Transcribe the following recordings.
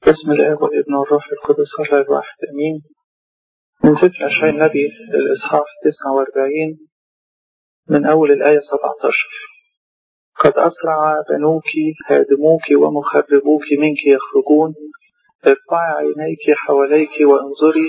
بسم الآب والابن والروح القدس الله الواحد أمين من سفر أشعياء النبي الإصحاح 49 من أول الآية 17 قد أسرع بنوك هادموك ومخربوك منك يخرجون ارفعي عينيك حواليك وانظري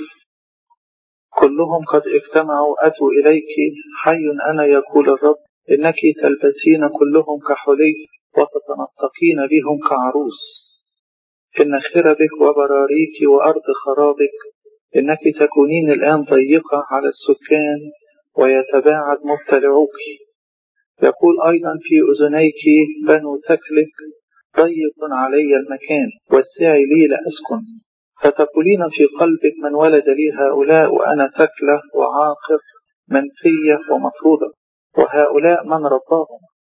كلهم قد اجتمعوا أتوا إليك حي أنا يقول الرب إنك تلبسين كلهم كحلي وتتنطقين بهم كعروس إن خربك وبراريك وأرض خرابك إنك تكونين الآن ضيقة على السكان ويتباعد مبتلعوك يقول أيضا في أذنيك بنو تكلك ضيق علي المكان وسعي لي لأسكن فتقولين في قلبك من ولد لي هؤلاء وأنا تكلة وعاقر منفية ومطرودة وهؤلاء من رباهم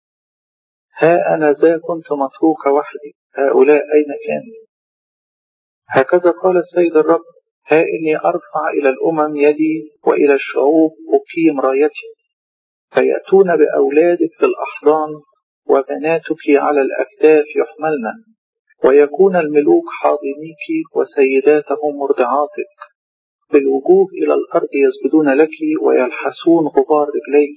ها أنا ذا كنت متروكة وحدي هؤلاء أين كانوا هكذا قال السيد الرب ها إني أرفع إلى الأمم يدي وإلى الشعوب أقيم رايتي فيأتون بأولادك في الأحضان وبناتك على الأكتاف يحملن ويكون الملوك حاضنيك وسيداتهم مرضعاتك بالوجوه إلى الأرض يسجدون لك ويلحسون غبار رجليك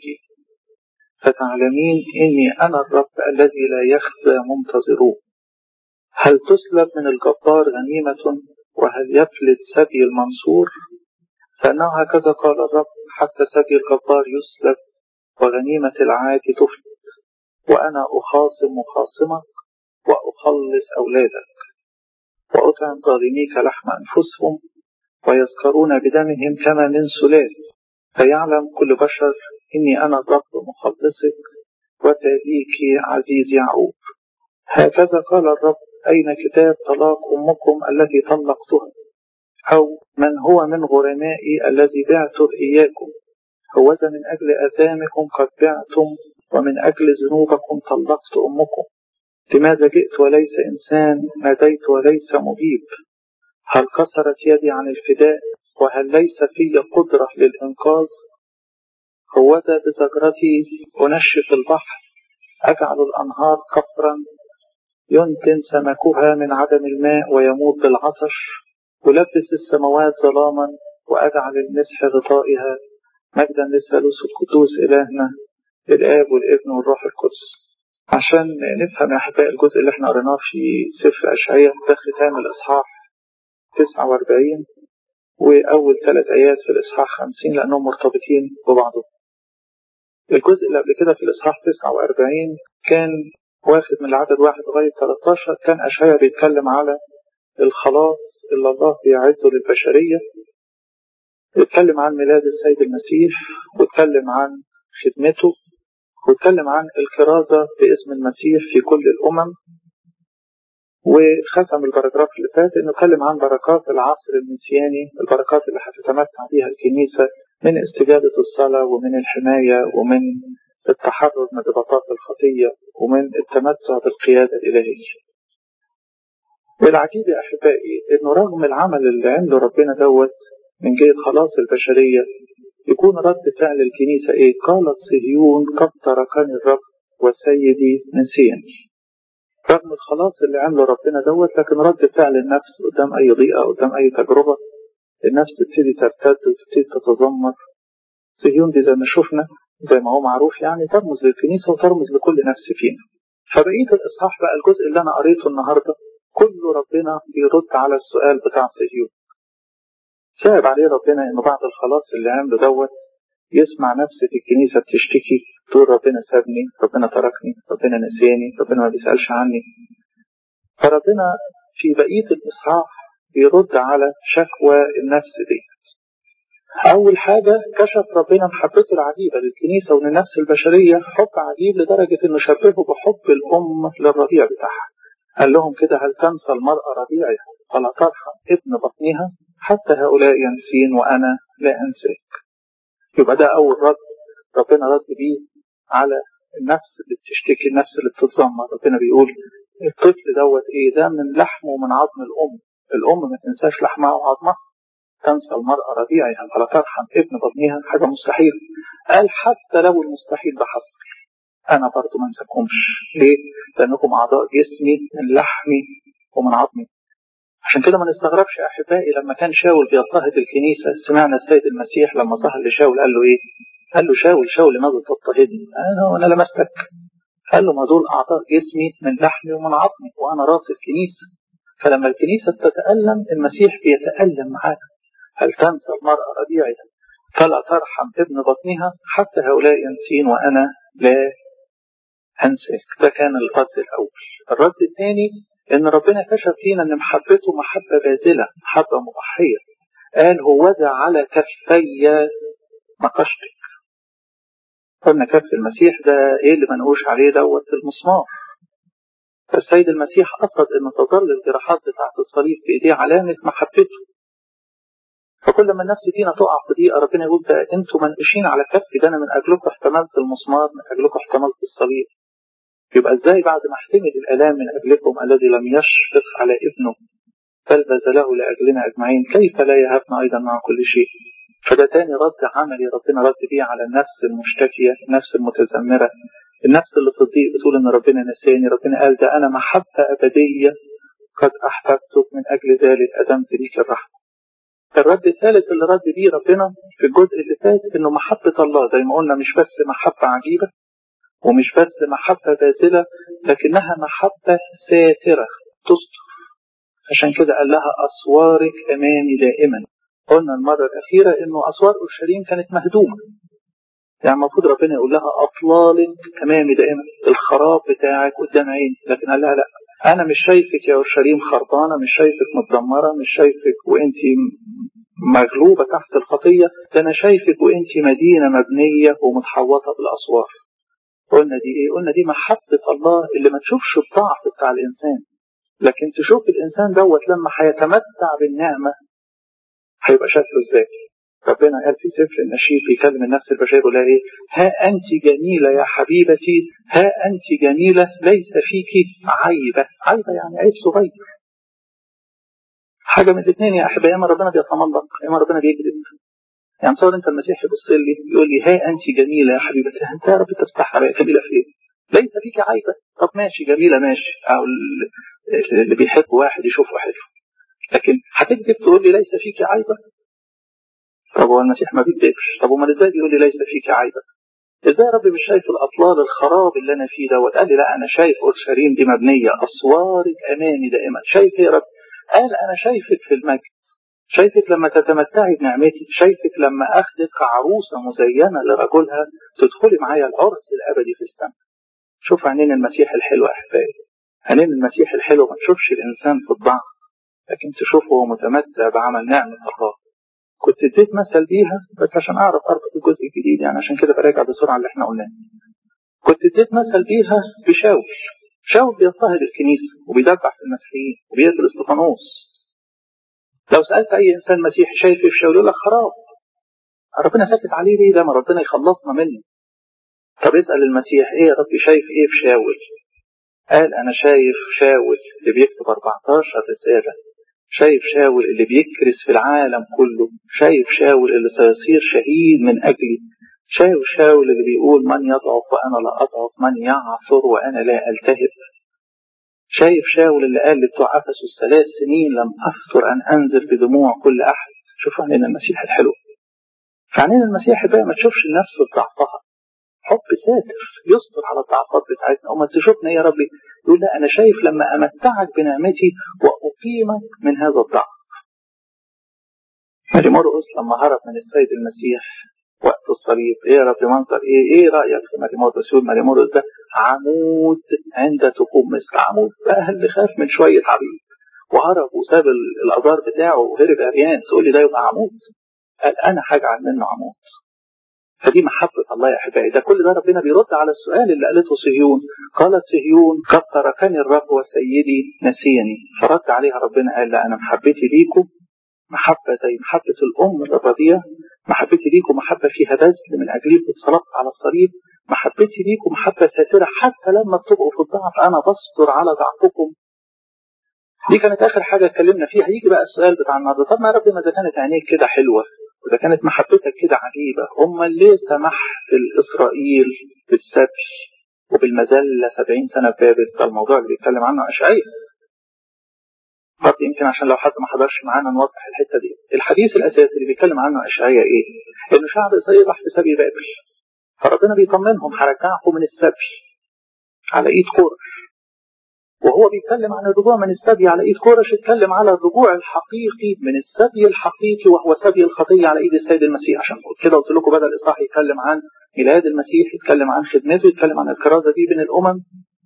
فتعلمين إني أنا الرب الذي لا يخزى منتظروه هل تسلب من الجبار غنيمة وهل يفلت سبي المنصور فإنه هكذا قال الرب حتى سبي الجبار يسلب وغنيمة العاد تفلت وأنا أخاصم مخاصمك وأخلص أولادك وأطعم ظالميك لحم أنفسهم ويذكرون بدمهم كما من سلال فيعلم كل بشر إني أنا الرب مخلصك وتاليك عزيز يعقوب هكذا قال الرب أين كتاب طلاق أمكم التي طلقتها أو من هو من غرمائي الذي بعته إياكم هوذا من أجل أثامكم قد بعتم ومن أجل ذنوبكم طلقت أمكم لماذا جئت وليس إنسان ناديت وليس مجيب هل كسرت يدي عن الفداء وهل ليس في قدرة للإنقاذ هوذا بزجرتي أنشف البحر أجعل الأنهار كفرا ينتن سمكها من عدم الماء ويموت بالعطش ألبس السماوات ظلاما وأجعل المسح غطائها مجدا للثالوث القدوس إلهنا الآب والابن والروح القدس عشان نفهم يا أحبائي الجزء اللي احنا قريناه في سفر أشعياء ده ختام الإصحاح 49 وأول ثلاث آيات في الإصحاح 50 لأنهم مرتبطين ببعضهم. الجزء اللي قبل كده في الإصحاح 49 كان واخد من العدد واحد لغاية 13 كان أشعياء بيتكلم على الخلاص اللي الله بيعده للبشرية اتكلم عن ميلاد السيد المسيح واتكلم عن خدمته واتكلم عن الكرازة باسم المسيح في كل الأمم وختم البراجراف اللي فات انه اتكلم عن بركات العصر المسياني البركات اللي هتتمتع بها الكنيسة من استجابة الصلاة ومن الحماية ومن التحرر من ضبطات الخطية ومن التمتع بالقيادة الإلهية والعجيب يا أحبائي إنه رغم العمل اللي عمله ربنا دوت من جهة خلاص البشرية يكون رد فعل الكنيسة إيه؟ قالت صهيون قد تركني الرب وسيدي نسيني. رغم الخلاص اللي عمله ربنا دوت لكن رد فعل النفس قدام أي ضيقة قدام أي تجربة النفس تبتدي ترتد وتبتدي تتذمر. صهيون دي زي ما شفنا زي ما هو معروف يعني ترمز للكنيسة وترمز لكل نفس فينا. فبقية الإصحاح بقى الجزء اللي أنا قريته النهاردة كله ربنا بيرد على السؤال بتاع صهيون. صعب عليه ربنا انه بعد الخلاص اللي عمله دوت يسمع نفس في الكنيسة بتشتكي تقول ربنا سابني ربنا تركني ربنا نسيني ربنا ما بيسألش عني فربنا في بقية الإصحاح بيرد على شكوى النفس دي أول حاجة كشف ربنا محبته العجيبة للكنيسة وللنفس البشرية حب عجيب لدرجة إنه شبهه بحب الأم للرضيع بتاعها قال لهم كده هل تنسى المرأة رضيعها فلا ترحم ابن بطنها حتى هؤلاء ينسين وأنا لا أنساك يبقى ده أول رد ربنا رد بيه على النفس اللي بتشتكي النفس اللي بتتذمر ربنا بيقول الطفل دوت ايه ده من لحمه ومن عظم الأم الأم ما تنساش لحمها وعظمها تنسى المرأة رضيعها فلا ترحم ابن بطنها حاجة مستحيل قال حتى لو المستحيل ده حصل أنا برضو ما انساكمش ليه؟ لأنكم أعضاء جسمي من لحمي ومن عظمي عشان كده ما نستغربش يا احبائي لما كان شاول بيضطهد الكنيسه سمعنا السيد المسيح لما ظهر لشاول قال له ايه؟ قال له شاول شاول لماذا تضطهدني؟ انا انا لمستك قال له ما دول اعضاء جسمي من لحمي ومن عظمي وانا راس الكنيسه فلما الكنيسه تتالم المسيح بيتالم معاها هل تنسى المراه رضيعها فلا ترحم ابن بطنها حتى هؤلاء ينسين وانا لا انساك ده كان الرد الاول الرد الثاني ان ربنا كشف فينا ان محبته محبه باذله محبه مضحيه قال هوذا على كفي نقشتك قلنا كف المسيح ده ايه اللي منقوش عليه دوت المسمار فالسيد المسيح قصد ان تظل الجراحات بتاعت الصليب في ايديه علامه محبته فكل ما النفس فينا تقع في ضيقه ربنا يقول ده انتوا منقوشين على كفي ده انا من اجلكم احتملت المسمار من اجلكم احتملت الصليب يبقى ازاي بعد ما احتمل الالام من اجلكم الذي لم يشفق على ابنه بل بذله لاجلنا اجمعين كيف لا يهبنا ايضا مع كل شيء فده تاني رد عملي ربنا رد بيه على النفس المشتكيه النفس المتذمره النفس اللي في الضيق بتقول ان ربنا نساني ربنا قال ده انا محبه ابديه قد احببتك من اجل ذلك ادمت ليك الرحمه الرد الثالث اللي رد بيه ربنا في الجزء اللي فات انه محبه الله زي ما قلنا مش بس محبه عجيبه ومش بس محبة باذلة لكنها محبة ساترة تستر عشان كده قال لها أسوارك أمامي دائما قلنا المرة الأخيرة إنه أسوار أورشليم كانت مهدومة يعني المفروض ربنا يقول لها أطلالك أمامي دائما الخراب بتاعك قدام عيني لكن قال لها لا أنا مش شايفك يا أورشليم خربانة مش شايفك متدمرة مش شايفك وأنت مغلوبة تحت الخطية ده أنا شايفك وأنت مدينة مبنية ومتحوطة بالأسوار قلنا دي ايه؟ قلنا دي محبة الله اللي ما تشوفش الضعف بتاع الإنسان لكن تشوف الإنسان دوت لما هيتمتع بالنعمة هيبقى شكله ازاي؟ ربنا قال في سفر النشيد بيكلم النفس البشرية يقول ايه؟ ها أنت جميلة يا حبيبتي ها أنت جميلة ليس فيك عيبة، عيبة يعني عيب صغير. حاجة من الاثنين يا أحبائي يا إما ربنا بيتملق يا إما ربنا بيكذب. يعني تصور انت المسيح يبص لي يقول لي ها انت جميله يا حبيبتي انت يا رب تفتح عليا جميله في ايه؟ ليس فيك عيبه طب ماشي جميله ماشي او اللي بيحب واحد يشوفه حلو لكن هتكذب تقول لي ليس فيك عيبه طب هو المسيح ما بيكذبش طب امال ازاي بيقول لي ليس فيك عيبه ازاي يا رب مش شايف الاطلال الخراب اللي انا فيه دوت قال لي لا انا شايف اورشليم دي مبنيه اسوارك امامي دائما شايف ايه يا رب قال انا شايفك في المجد شايفك لما تتمتعي بنعمتي شايفك لما أخدك كعروسة مزينة لرجلها تدخلي معايا العرس الأبدي في السماء شوف عينين المسيح الحلو أحبائي عينين المسيح الحلو ما تشوفش الإنسان في الضعف لكن تشوفه هو متمتع بعمل نعمة الله كنت اديت مثل بيها بس عشان أعرف أربط الجزء الجديد يعني عشان كده براجع بسرعة اللي احنا قلناه كنت اديت مثل بيها بشاول شاول بيضطهد الكنيسة وبيدبح في المسيحيين وبيقتل استفانوس لو سألت أي إنسان مسيحي شايف إيه في شاول يقول لك خراب ربنا ساكت عليه ليه لما ربنا يخلصنا منه طب اسأل المسيح إيه يا رب شايف إيه في شاول قال أنا شايف شاول اللي بيكتب 14 رسالة شايف شاول اللي بيكرس في العالم كله شايف شاول اللي سيصير شهيد من أجلي شايف شاول اللي بيقول من يضعف وأنا لا أضعف من يعثر وأنا لا ألتهب شايف شاول اللي قال لبتوع افسس ثلاث سنين لم افتر ان انزل بدموع كل احد شوف عينين المسيح الحلو فعينين المسيح بقى ما تشوفش النفس بضعفها حب ساتر يصبر على الضعفات بتاعتنا وما تشوفنا يا ربي يقول لا انا شايف لما امتعك بنعمتي واقيمك من هذا الضعف ماري مرقس لما هرب من السيد المسيح وقت الصليب ايه يا رب منظر ايه ايه رايك في ماري مرقس يقول ماري مرقس ده عمود عند تقوم مصر عمود بقى اللي خاف من شويه عبيد وهرب وساب الازار بتاعه وهرب عريان تقول لي ده يبقى عمود قال انا هجعل منه عمود فدي محبة الله يا أحبائي ده كل ده ربنا بيرد على السؤال اللي قالته صهيون قالت صهيون قد تركني الرب وسيدي نسيني فرد عليها ربنا قال لا أنا محبتي ليكم محبة زي محبة الأم الرضية محبتي ليكم محبة فيها بذل من أجلكم اتصلبت على الصليب محبتي ليكم محبة ساترة حتى لما بتبقوا في الضعف أنا بستر على ضعفكم دي كانت آخر حاجة اتكلمنا فيها هيجي بقى السؤال بتاع النهارده طب ما يا رب ما إذا كانت عينيك كده حلوة وإذا كانت محبتك كده عجيبة أمال ليه سمحت لإسرائيل بالسبي وبالمذلة 70 سنة في بابل ده الموضوع اللي بيتكلم عنه أشعياء برضه يمكن عشان لو حد ما حضرش معانا نوضح الحته دي الحديث الاساسي اللي بيتكلم عنه اشعياء ايه؟ انه شعب اسرائيل راح في سبي بابل فربنا بيطمنهم هرجعكم من السبي على ايد كورش وهو بيتكلم عن الرجوع من السبي على ايد كورش اتكلم على الرجوع الحقيقي من السبي الحقيقي وهو سبي الخطيه على ايد السيد المسيح عشان كده قلت لكم بدا الاصحاح يتكلم عن ميلاد المسيح يتكلم عن خدمته يتكلم عن الكرازه دي بين الامم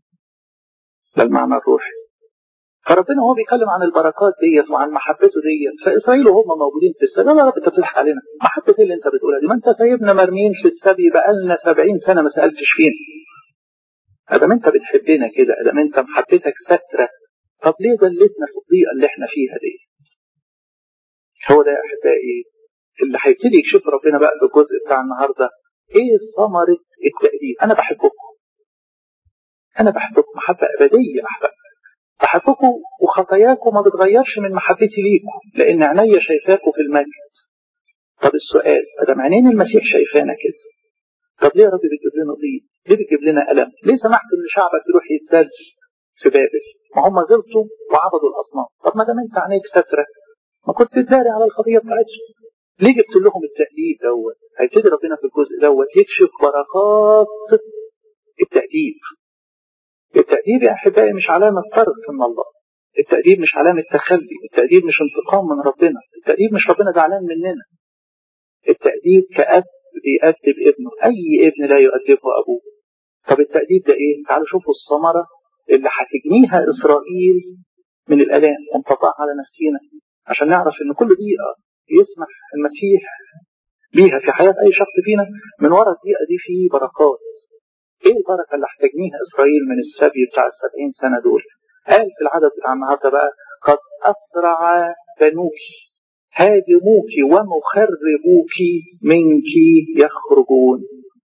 ده المعنى الروحي فربنا هو بيتكلم عن البركات ديت وعن محبته ديت فاسرائيل وهم موجودين في السبي لا رب انت بتضحك علينا محبه ايه اللي انت بتقولها دي ما انت سايبنا مرميين في السبي بقالنا 70 سنه ما سالتش فينا ادام انت بتحبنا كده ادام انت محبتك ستره طب ليه دلتنا في الضيقه اللي احنا فيها دي هو ده يا احبائي اللي هيبتدي يكشف ربنا بقى في الجزء بتاع النهارده ايه ثمره التأديب انا بحبكم انا بحبكم محبه ابديه احبائي بحبكم وخطاياكم ما بتغيرش من محبتي ليكم لان عينيا شايفاكم في المجد طب السؤال ادام عينين المسيح شايفانا كده طب ليه يا رب بتجيب لنا ضيق؟ ليه بتجيب لنا الم؟ ليه سمحت ان شعبك يروح يتزلج في بابل؟ ما هم غلطوا وعبدوا الاصنام، طب ما دام انت عينيك ستره ما كنت تداري على الخطيه بتاعتهم. ليه جبت لهم التأديب دوت؟ هيبتدي ربنا في الجزء دوت يكشف بركات التأديب. التأديب يا أحبائي مش علامة طرد من الله. التأديب مش علامة تخلي، التأديب مش انتقام من ربنا، التأديب مش ربنا زعلان مننا. التأديب كأب بيأدب ابنه، أي ابن لا يؤدبه أبوه. طب التأديب ده إيه؟ تعالوا شوفوا الثمرة اللي هتجنيها إسرائيل من الآلام ونطبقها على نفسينا عشان نعرف إن كل دقيقة يسمح المسيح بيها في حياة أي شخص فينا من ورا الدقيقة دي في بركات. إيه البركة اللي هتجنيها إسرائيل من السبي بتاع السبعين سنة دول؟ قال في العدد بتاع النهارده بقى قد أسرع بنوك هادموك ومخربوك منك يخرجون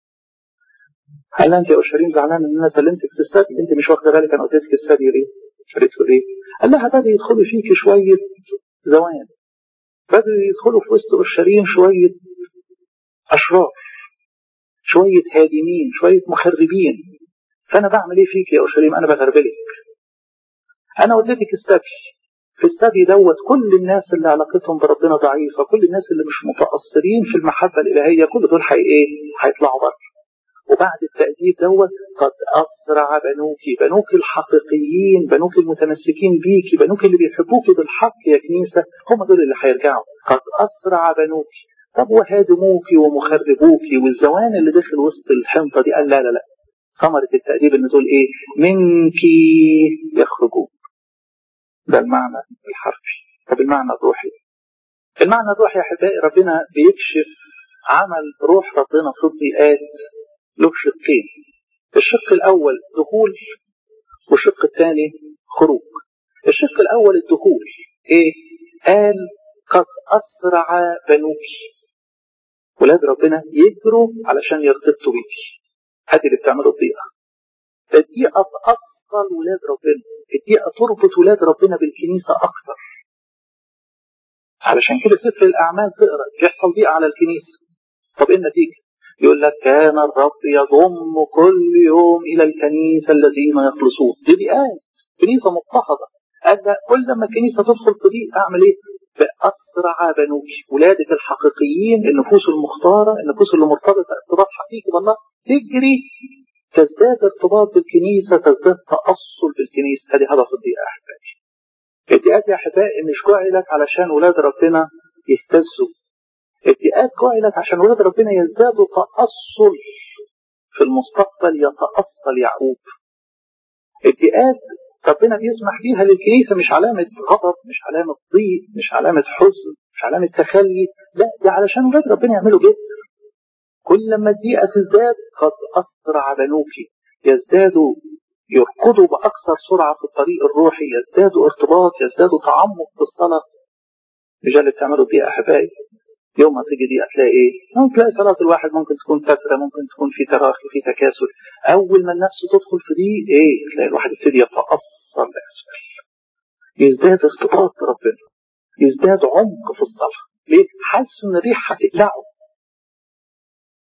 هل انت يا اورشليم زعلان ان انا سلمتك في السبي انت مش واخده بالك انا قلت لك السبي ليه؟ شريته ليه؟ قال لها بدا يدخلوا فيك شويه زوان بدأوا يدخلوا في وسط اورشليم شويه اشرار شويه هادمين شويه مخربين فانا بعمل ايه فيك يا اورشليم انا بغربلك انا وديتك السبي في السبي دوت كل الناس اللي علاقتهم بربنا ضعيفه كل الناس اللي مش متاثرين في المحبه الالهيه كل دول حي ايه هيطلعوا بره وبعد التأديب دوت قد أسرع بنوك بنوك الحقيقيين بنوك المتمسكين بيكي بنوك اللي بيحبوكي بالحق يا كنيسة هم دول اللي هيرجعوا قد أسرع بنوك طب وهادموكي ومخربوكي والزوان اللي داخل وسط الحنطة دي قال لا لا لا ثمرة التأديب ان دول ايه منك يخرجون ده المعنى الحرفي طب المعنى الروحي المعنى الروحي يا احبائي ربنا بيكشف عمل روح ربنا في الضيقات له شقين الشق الأول دخول والشق الثاني خروج الشق الأول الدخول إيه؟ قال قد أسرع بنوك ولاد ربنا يجروا علشان يرتبطوا بيكي هذه اللي بتعمله الضيقة الضيقة تأصل ولاد ربنا الضيقة تربط ولاد ربنا بالكنيسة أكثر علشان كده سفر الأعمال تقرأ يحصل ضيقة على الكنيسة طب إيه النتيجة؟ يقول لك كان الرب يضم كل يوم إلى الكنيسة الذين يخلصون دي بيئات كنيسة مضطهدة قال كل لما الكنيسة تدخل في دي أعمل إيه؟ بأسرع بنوك ولادة الحقيقيين النفوس المختارة النفوس اللي مرتبطة ارتباط حقيقي بالله تجري تزداد ارتباط بالكنيسة تزداد تأصل بالكنيسة هذه هدف الضيقة يا أحبائي الضيقات يا أحبائي مش جعلت علشان ولاد ربنا يهتزوا الضيقات جعلت عشان ولاد ربنا يزدادوا تأصل في المستقبل يتأصل يعقوب الضيقات ربنا بيسمح بيها للكنيسة مش علامة غضب مش علامة ضيق مش علامة حزن مش علامة تخلي لا دي علشان ولاد ربنا يعملوا جد كل لما الضيقة تزداد قد أسرع بنوكي يزدادوا يركضوا بأكثر سرعة في الطريق الروحي يزدادوا ارتباط يزدادوا تعمق في الصلاة مش اللي بتعملوا ضيقة أحبائي يوم ما تيجي دي هتلاقي ايه؟ ممكن تلاقي صلاة الواحد ممكن تكون فترة ممكن تكون في تراخي في تكاسل أول ما النفس تدخل في دي ايه؟ تلاقي الواحد يبتدي يتأثر لأسفل يزداد ارتباط بربنا يزداد عمق في الصلاة ليه؟ حاسس إن الريح هتقلعه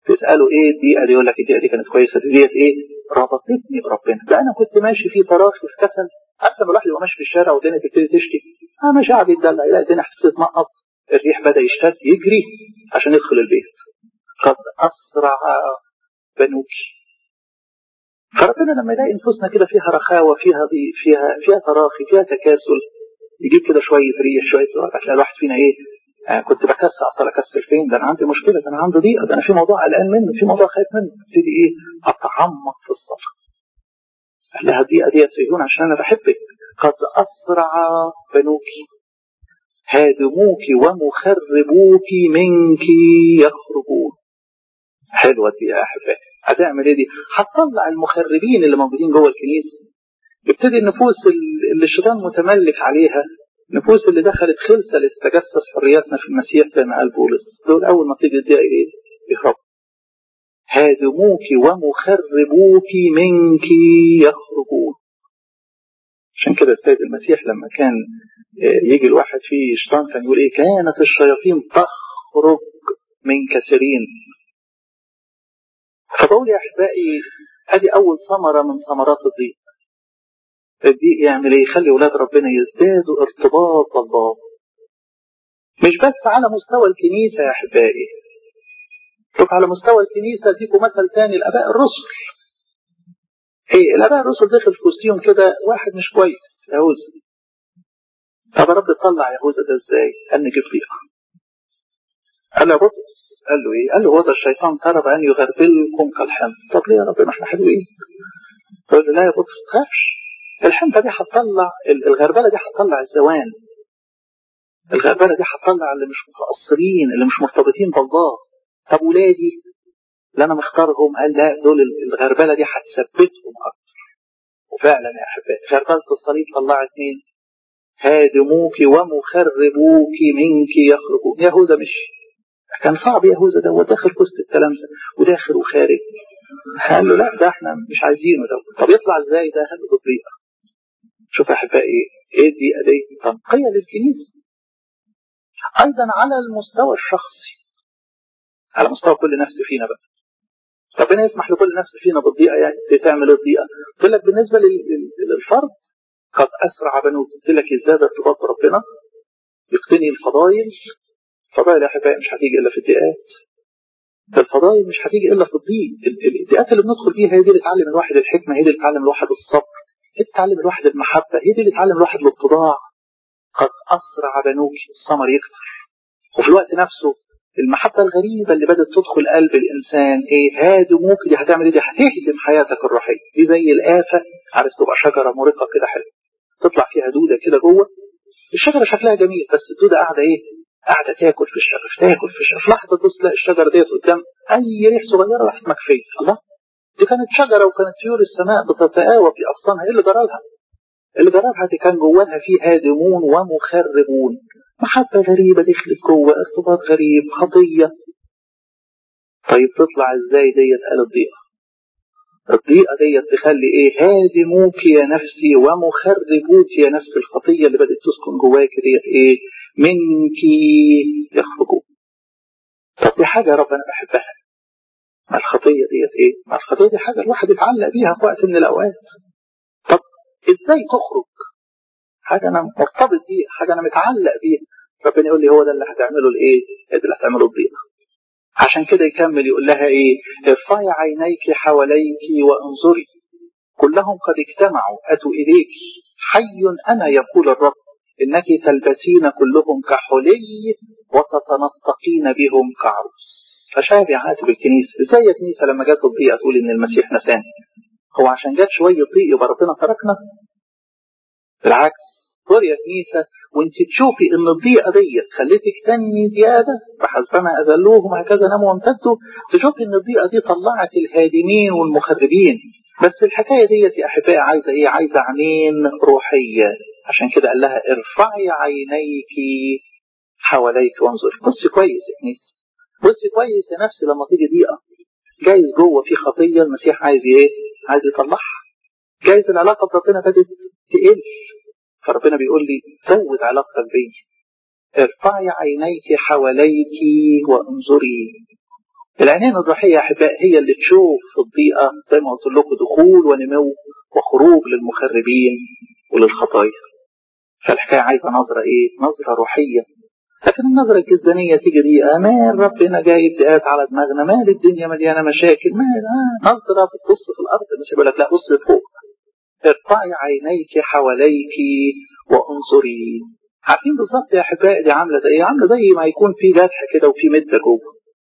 تساله ايه الدقيقه دي يقول لك الدقيقه دي كانت كويسه دي ديت ايه ربطتني بربنا ده انا كنت ماشي في تراخي في كسل عارف لما الواحد يبقى ماشي في الشارع والدنيا تبتدي تشتي اه ماشي قاعد يتدلع يلاقي الدنيا هتبتدي تنقط الريح بدا يشتد يجري عشان يدخل البيت قد اسرع بنوك فربنا لما يلاقي نفوسنا كده فيها رخاوه فيها ضيق فيها فيها تراخي فيها تكاسل يجيب كده شويه ريح شويه هتلاقي الواحد فينا ايه آه كنت بكسر اصل اكسر فين ده انا عندي مشكله ده انا عندي ضيقه ده انا في موضوع قلقان منه في موضوع خايف منه ابتدي ايه اتعمق في الصبر قال لها الضيقه دي سيهون عشان انا بحبك قد اسرع بنوك هادموك ومخربوك منك يخرجون حلوه دي يا احبائي هتعمل ايه دي؟ هتطلع المخربين اللي موجودين جوه الكنيسه يبتدي النفوس اللي الشيطان متملك عليها النفوس اللي دخلت خلسه لتتجسس حرياتنا في المسيح زي ما قال بولس دول اول ما تيجي تضيق ايه؟ يهربوا هادموك ومخربوك منك يخرجون عشان كده السيد المسيح لما كان يجي الواحد فيه شيطان كان يقول ايه كانت الشياطين تخرج من كثيرين فبقول يا احبائي ادي اول ثمره من ثمرات الضيق الضيق يعمل ايه يخلي اولاد ربنا يزدادوا ارتباط بالله مش بس على مستوى الكنيسه يا احبائي شوف على مستوى الكنيسه اديكم مثل تاني الاباء الرسل ايه الاباء الرسل دخل في وسطهم كده واحد مش كويس يهوذا طب يا رب تطلع يهوذا ده ازاي؟ قال نجيب ضيقه قال له بطرس قال له ايه؟ قال له هو ده الشيطان طلب ان يغربلكم كالحمل طب ليه يا رب ما احنا حلوين؟ قال له لا يا بطرس ما تخافش الحنطه دي هتطلع الغربله دي هتطلع الزوان الغربله دي هتطلع اللي مش متاثرين اللي مش مرتبطين بالله طب ولادي اللي انا مختارهم قال لا دول الغربله دي هتثبتهم اكتر وفعلا يا احبائي غربله الصليب طلعت مين؟ هادموك ومخربوك منك يخرجون يهوذا مشي كان صعب يهوذا ده وداخل في وسط التلامذه وداخل وخارج قال له لا ده احنا مش عايزينه ده طب يطلع ازاي ده قال له بالضيقه شوف يا احبائي ايه الضيقه دي تنقيه للكنيسه ايضا على المستوى الشخصي على مستوى كل نفس فينا بقى ربنا يسمح لكل نفس فينا بالضيقه يعني تعمل الضيقه قلت لك بالنسبه للفرد قد اسرع بنوك قلت لك ازداد ارتباط بربنا يقتني الفضائل الفضائل يا احبائي مش هتيجي الا في الضيقات الفضائل مش هتيجي الا في الضيق الضيقات اللي بندخل فيها هي دي اللي تعلم الواحد الحكمه هي دي اللي تعلم الواحد الصبر هي دي تعلم الواحد المحبه هي دي اللي تعلم الواحد الاتضاع قد اسرع بنوك الثمر يكثر وفي الوقت نفسه المحبة الغريبة اللي بدأت تدخل قلب الإنسان إيه هادموك دي هتعمل إيه دي هتهدم حياتك الروحية دي زي الآفة عارف تبقى شجرة مرقة كده حلوة تطلع فيها دودة كده جوه الشجرة شكلها جميل بس الدودة قاعدة إيه قاعدة تاكل في الشجر تاكل في الشجر في لحظة تبص تلاقي الشجرة ديت قدام أي ريح صغيرة راحت مكفية الله دي كانت شجرة وكانت طيور السماء بتتآوى في أغصانها إيه اللي جرالها؟ اللي جرالها دي كان جواها فيه هادمون ومخربون محبة غريبة دخلت جوه ارتباط غريب خطية طيب تطلع ازاي ديت قال الضيقة الضيقة ديت تخلي ايه هادموك يا نفسي ومخربوك يا نفس الخطية اللي بدأت تسكن جواك ديت ايه منك يخرجون طب دي حاجة يا رب انا بحبها ما الخطية ديت ايه ما الخطية دي حاجة الواحد يتعلق بيها في وقت من الاوقات طب ازاي تخرج حاجه انا مرتبط بيها حاجه انا متعلق بيها ربنا يقول لي هو ده اللي هتعمله الايه ده اللي هتعمله الضيقه عشان كده يكمل يقول لها ايه ارفعي عينيك حواليك وانظري كلهم قد اجتمعوا اتوا اليك حي انا يقول الرب انك تلبسين كلهم كحلي وتتنطقين بهم كعروس فشاهد عاتب الكنيسه ازاي يا كنيسه لما جت الضيقه تقول ان المسيح نساني هو عشان جت شويه ضيق يبقى ربنا تركنا بالعكس خد يا كنيسة وانت تشوفي ان الضيقة ديت خليتك تنمي زيادة فحسبما أذلوهم وهكذا ناموا وامتدوا تشوفي ان الضيقة دي طلعت الهادمين والمخربين بس الحكاية ديت يا أحبائي عايزة إيه؟ عايزة عينين روحية عشان كده قال لها ارفعي عينيك حواليك وانظري بصي كويس يا كنيسة بصي كويس يا نفسي لما تيجي ضيقة جايز جوه في خطية المسيح عايز إيه؟ عايز يطلعها جايز العلاقة بربنا بدأت تقل فربنا بيقول لي زود علاقتك بي ارفعي عينيك حواليك وانظري العينين الروحية يا أحباء هي اللي تشوف في الضيقة زي ما قلت لكم دخول ونمو وخروج للمخربين وللخطايا فالحكاية عايزة نظرة إيه؟ نظرة روحية لكن النظرة الجسدانية تيجي دي أمان ربنا جايب دقات على دماغنا مال الدنيا مليانة مشاكل مال آه نظرة بتبص في الأرض مش يقول لك لا بص فوق ارفعي عينيك حواليك وانظري عارفين بالظبط يا أحبائي دي عاملة زي إيه؟ عاملة زي ما يكون في جرح كده وفي مدة جوه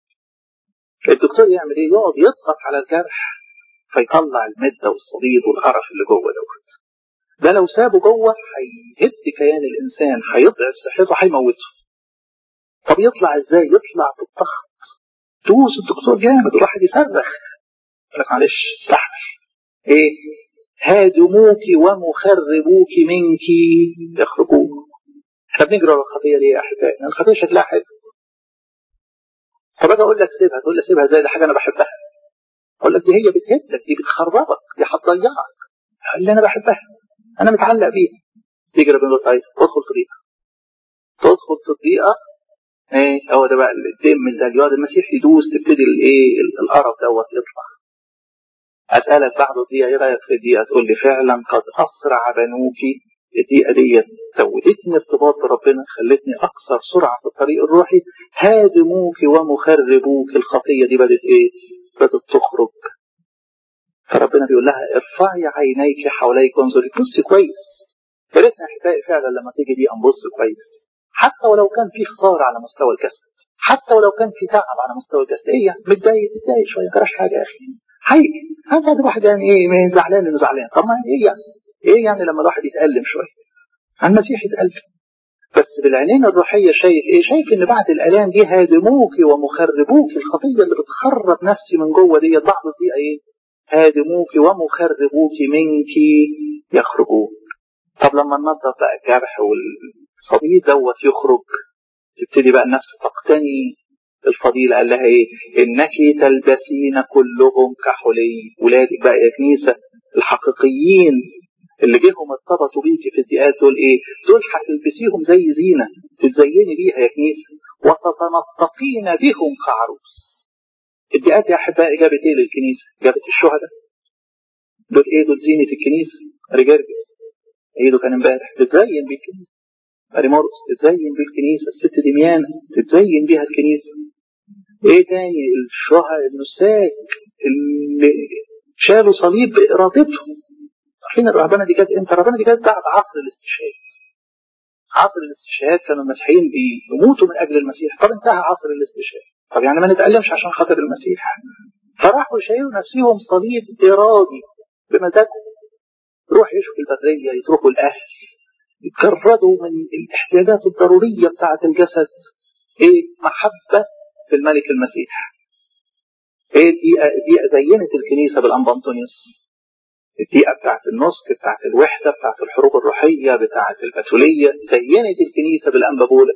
الدكتور يعمل ايه؟ يقعد يضغط على الجرح فيطلع المده والصديد والقرف اللي جوه دوت. ده لو سابه جوه هيهد كيان الانسان هيضعف صحته هيموته. طب يطلع ازاي؟ يطلع بالضغط. دوس الدكتور جامد الواحد يصرخ. يقول لك معلش استحمل. ايه؟ هادموك ومخربوك منك يخرجون. احنا بنجري ورا الخطيه ليه يا احبائي؟ الخطيه شكلها حلو. طب اجي اقول لك سيبها تقول لي سيبها ازاي دي حاجه انا بحبها اقول لك دي هي بتهدك دي بتخربك دي هتضيعك اللي انا بحبها انا متعلق بيها تيجي ربنا يقول طيب ادخل في ضيقه تدخل في الضيقه ايه هو ده بقى الدم اللي يقعد المسيح يدوس تبتدي الايه القرف دوت يطلع اسالك بعد الضيقه ايه رايك في الضيقه تقول لي فعلا قد اسرع بنوكي الدقيقة ديت زودتني ارتباط بربنا خلتني أكثر سرعة في الطريق الروحي هادموك ومخربوك الخطية دي بدت إيه؟ بدت تخرج فربنا بيقول لها ارفعي عينيك حواليك وانظري بصي كويس يا ريتنا احبائي فعلا لما تيجي دي نبص كويس حتى ولو كان في خسارة على مستوى الجسد حتى ولو كان في تعب على مستوى الجسد ايه يعني متضايق متضايق شويه جراش حاجه يا اخي حقيقي هذا الواحد يعني ايه زعلان انه زعلان طب ما ايه يعني ايه يعني لما الواحد يتألم شوية المسيح يتألم بس بالعينين الروحية شايف ايه شايف ان بعد الالام دي هادموك ومخربوك الخطية اللي بتخرب نفسي من جوه دي بعض دي ايه هادموك ومخربوك منك يخرجون طب لما ننظف بقى الجرح والصديد دوت يخرج تبتدي بقى النفس تقتني الفضيلة قال لها ايه انك تلبسين كلهم كحلي ولادك بقى يا كنيسة الحقيقيين اللي جيهم ارتبطوا بيكي في الدقات دول ايه؟ دول هتلبسيهم زي زينه تتزيني بيها يا كنيسه وتتنطقين بهم كعروس. الدقات يا احبائي جابت ايه للكنيسه؟ جابت الشهداء. دول ايه دول زينه الكنيسه؟ رجالجس ايده كان امبارح تتزين بالكنيسه. ماري مورس تتزين بالكنيسه، الست دميانه تتزين بيها الكنيسه. ايه تاني؟ الشهداء النساك اللي شالوا صليب بارادتهم عارفين الرهبنه دي كانت امتى؟ الرهبنه دي كانت بعد عصر الاستشهاد. عصر الاستشهاد كانوا المسيحيين بيموتوا من اجل المسيح، طب انتهى عصر الاستشهاد. طب يعني ما نتألمش عشان خاطر المسيح. فراحوا يشيلوا نفسهم صليب ارادي بمزاجهم. يروح يشوا في البريه، يتركوا الاهل، يتجردوا من الاحتياجات الضروريه بتاعه الجسد. ايه؟ محبه في الملك المسيح. ايه دي دي زينت الكنيسه بالانبانطونيوس. الدقيقة بتاعت النسك بتاعت الوحدة بتاعت الحروب الروحية بتاعت البتولية زينت الكنيسة بالأنبابولة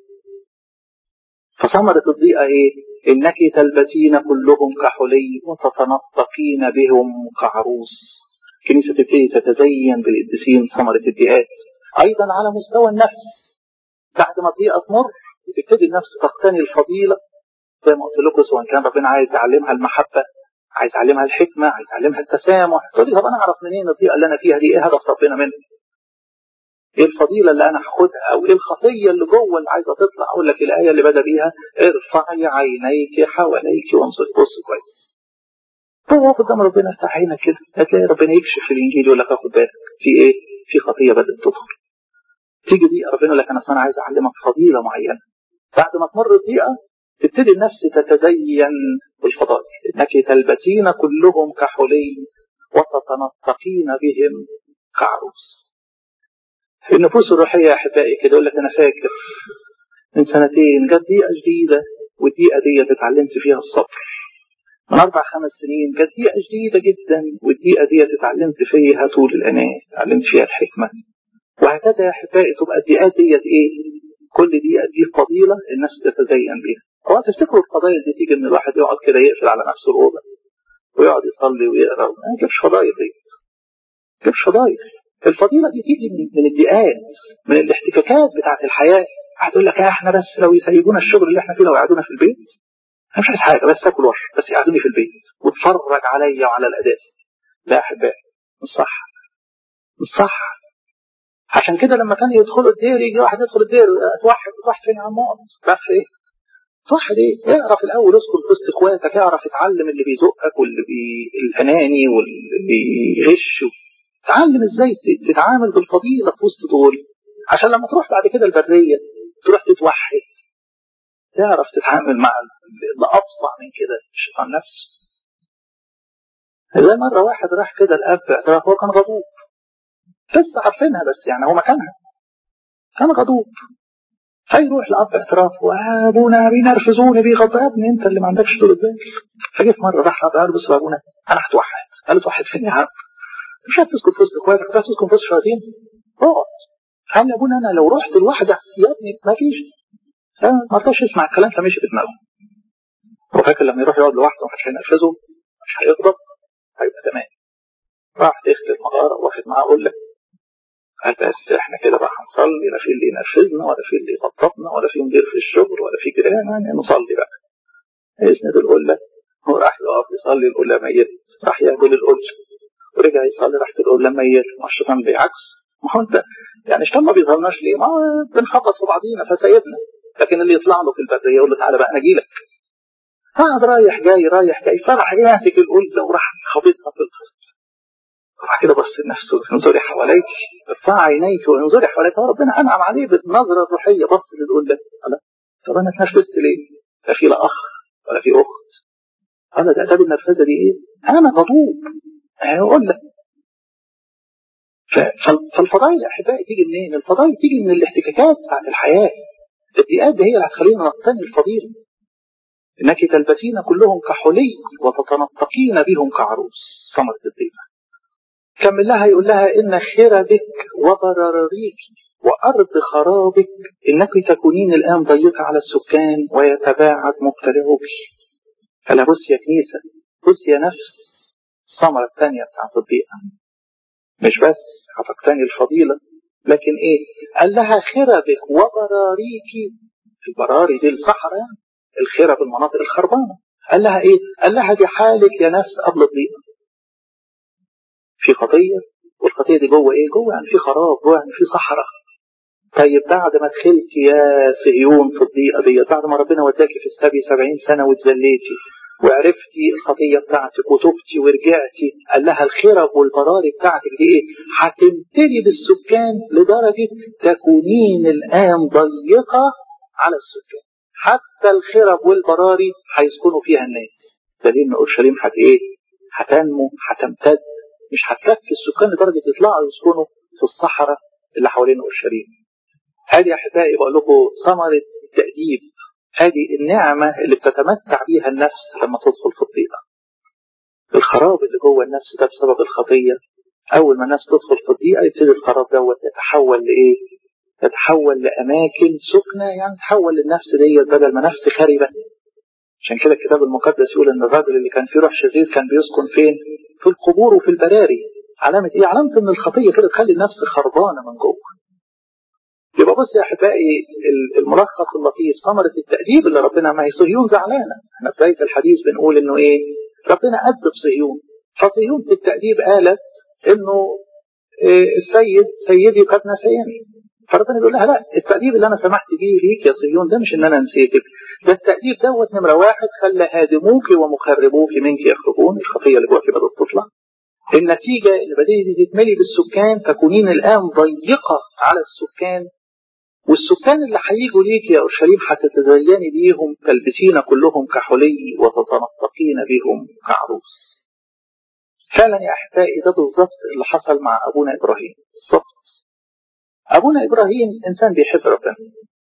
فثمرة الضيقة إيه؟ إنك تلبسين كلهم كحلي وتتنطقين بهم كعروس الكنيسة تبتدي تتزين بالقديسين ثمرة الضيقات أيضا على مستوى النفس بعد ما الضيقة تمر تبتدي النفس تقتني الفضيلة زي ما قلت لكم سواء كان ربنا عايز يعلمها المحبة عايز اعلمها الحكمه عايز اعلمها التسامح تقول لي طب انا اعرف منين الضيقه اللي انا فيها دي ايه هدف ربنا منها ايه الفضيله اللي انا هاخدها او ايه الخطيه اللي جوه اللي عايزه تطلع اقول لك الايه اللي بدا بيها ارفعي عينيك حواليك وانظر بص كويس هو قدام ربنا افتح عينك كده هتلاقي ربنا يكشف في الانجيل يقول لك خد بالك في ايه في خطيه بدات تدخل تيجي دي ربنا يقول لك انا انا عايز اعلمك فضيله معينه بعد ما تمر الضيقه تبتدي النفس تتزين بالفضائل انك تلبسين كلهم كحلي وتتنطقين بهم كعروس النفوس الروحية يا أحبائي كده يقول لك أنا فاكر من سنتين جت دقيقة جديدة والدقيقة دي اتعلمت فيها الصبر من أربع خمس سنين جت دقيقة جديدة جدا والدقيقة دي اتعلمت فيها طول الأناة اتعلمت فيها الحكمة وهكذا يا أحبائي تبقى الدقيقات ديت إيه؟ كل دقيقة دي فضيلة الناس تتزين بيها هو تفتكروا الفضائل دي تيجي ان الواحد يقعد كده يقفل على نفسه الاوضه ويقعد يصلي ويقرا ما يجيبش فضائل دي ما يجيبش فضائل الفضيله دي تيجي من الدقات من الاحتكاكات بتاعه الحياه هتقول لك احنا بس لو يسيبونا الشغل اللي احنا فيه لو يقعدونا في البيت انا مش عايز حاجه بس اكل واشرب بس يقعدوني في البيت واتفرج عليا وعلى الاداء لا يا احبائي مش صح مش صح عشان كده لما كانوا يدخلوا الدير يجي واحد يدخل الدير اتوحد اتوحد فين يا عم اقعد راح في ايه؟ توحد ايه؟ اعرف الاول اسكن في وسط اخواتك اعرف اتعلم اللي بيزقك واللي بي... الاناني واللي بيغش تعلم ازاي تتعامل بالفضيله في وسط دول عشان لما تروح بعد كده البريه تروح تتوحد تعرف تتعامل مع اللي افظع من كده الشيطان نفسه زي مرة واحد راح كده الأب اعتراف هو كان غضوب لسه عارفينها بس يعني هو مكانها كان غضوب فيروح لأب اعتراف وأبونا بينرفزوني بيغضب يا ابني أنت اللي ما عندكش طول بال فجه في مرة راح لأب قال بص يا أبونا أنا هتوحد قال له توحد فين يا عم مش هتسكت في وسط اخواتك مش هتسكت في وسط الشياطين اقعد قال يا ابونا أنا لو رحت لوحدي يا ابني ما فيش ما رضاش يسمع الكلام فمشي بدماغه هو فاكر لما يروح يقعد لوحده محدش هينرفزه مش هيغضب هيبقى تمام راح دخل المغاره واخد معاه قله قال بس احنا كده بقى هنصلي لا في اللي ينرفزنا ولا في اللي يغضبنا ولا في مدير في الشغل ولا في جيران يعني نصلي بقى يسند القله هو راح يقف يصلي القله ميت راح يهدل القله ورجع يصلي راحت القله ميت ما الشيطان بالعكس ما هو انت يعني الشيطان ما بيظهرناش ليه؟ ما بنخبط في بعضينا فسايبنا لكن اللي يطلع له في البريه يقول له تعالى بقى انا اجي لك قاعد رايح جاي رايح جاي فرح يمسك القلة وراح خبطها في الخط راح كده بص لنفسه انظري حواليك ارفع عينيك وانظري حواليك ربنا انعم عليه بالنظرة الروحية بص للقلة قال طب انا اتنرفزت ليه؟ لا في لا اخ ولا في اخت قال ده اداب النرفزة دي ايه؟ انا غضوب اقول لك فالفضائل يا احبائي تيجي منين؟ الفضائل تيجي من الاحتكاكات بتاعت الحياه الضيقات دي هي اللي هتخلينا نقتني الفضيله انك تلبسين كلهم كحلي وتتنطقين بهم كعروس ثمرة الضيقة كمل لها يقول لها ان خربك وبراريك وارض خرابك انك تكونين الان ضيقة على السكان ويتباعد مبتلعوك فلا بص يا كنيسة بص يا نفس الثمرة الثانية بتاعت الضيقة مش بس هتقتني الفضيلة لكن ايه قال لها خربك وبراريك البراري دي الصحراء يعني الخرب المناطق الخربانة قال لها ايه قال لها دي حالك يا نفس قبل الضيقة في خطية والخطية دي جوه ايه جوه يعني في خراب جوه يعني في صحراء طيب بعد ما دخلت يا صهيون في الضيقة دي بعد ما ربنا وداكي في السبي سبعين سنة واتذليتي وعرفتي الخطية بتاعتك وتبتي ورجعتي قال لها الخرب والبراري بتاعتك دي ايه هتمتلي بالسكان لدرجة تكونين الآن ضيقة على السكان حتى الخرب والبراري هيسكنوا فيها الناس دليل ان اورشليم هت ايه هتنمو هتمتد مش هتكفي السكان لدرجة يطلعوا يسكنوا في الصحراء اللي حوالين اورشليم هذه يا احبائي بقول لكم ثمرة التأديب هذه النعمة اللي بتتمتع بيها النفس لما تدخل في الضيقة الخراب اللي جوه النفس ده بسبب الخطية أول ما الناس تدخل في الضيقة يبتدي الخراب دوت يتحول لإيه؟ يتحول لأماكن سكنة يعني تحول للنفس ديت بدل ما نفس خربة عشان كده الكتاب المقدس يقول إن الراجل اللي كان فيه روح شرير كان بيسكن فين؟ في القبور وفي البراري علامة إيه؟ علامة إن الخطية كده تخلي النفس خربانة من جوه يبقى بص يا احبائي الملخص اللطيف ثمرة التأديب اللي ربنا ما هي صهيون زعلانة احنا في بداية الحديث بنقول انه ايه ربنا أدب صهيون فصهيون في التأديب قالت انه إيه السيد سيدي قد نسيني فربنا بيقول لها لا التأديب اللي انا سمحت بيه ليك يا صهيون ده مش ان انا نسيتك ده التأديب دوت نمرة واحد خلى هادموك ومخربوك منك يخرجون الخطية اللي جواك بدأت تطلع النتيجة اللي بدأت تتملي بالسكان تكونين الآن ضيقة على السكان والسكان اللي هيجوا ليك يا اورشليم هتتزيني بيهم تلبسين كلهم كحلي وتتنطقين بهم كعروس. فعلا يا احبائي ده بالظبط اللي حصل مع ابونا ابراهيم بالظبط. ابونا ابراهيم انسان بيحب ربنا.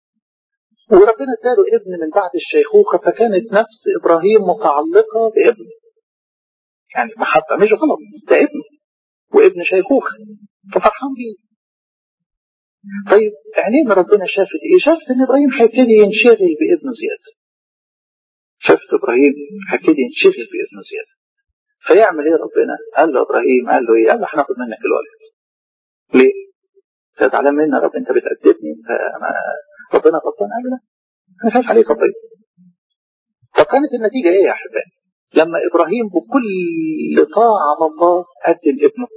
وربنا اداله ابن من بعد الشيخوخه فكانت نفس ابراهيم متعلقه بابنه. يعني محبه مش غلط ده ابنه وابن شيخوخه ففرحان بيه. طيب عينين ربنا شافت ايه؟ شافت ان ابراهيم هيبتدي ينشغل بابنه زياده. شافت ابراهيم هيبتدي ينشغل بابنه زياده. فيعمل ايه ربنا؟ قال له ابراهيم قال له ايه؟ قال له هناخد منك الولد. ليه؟ انت زعلان مني يا رب انت بتأدبني انت أنا ربنا غلطان قال له لا انا خايف عليك ربنا. طب كانت النتيجة ايه يا احبائي؟ لما ابراهيم بكل طاعة الله قدم ابنه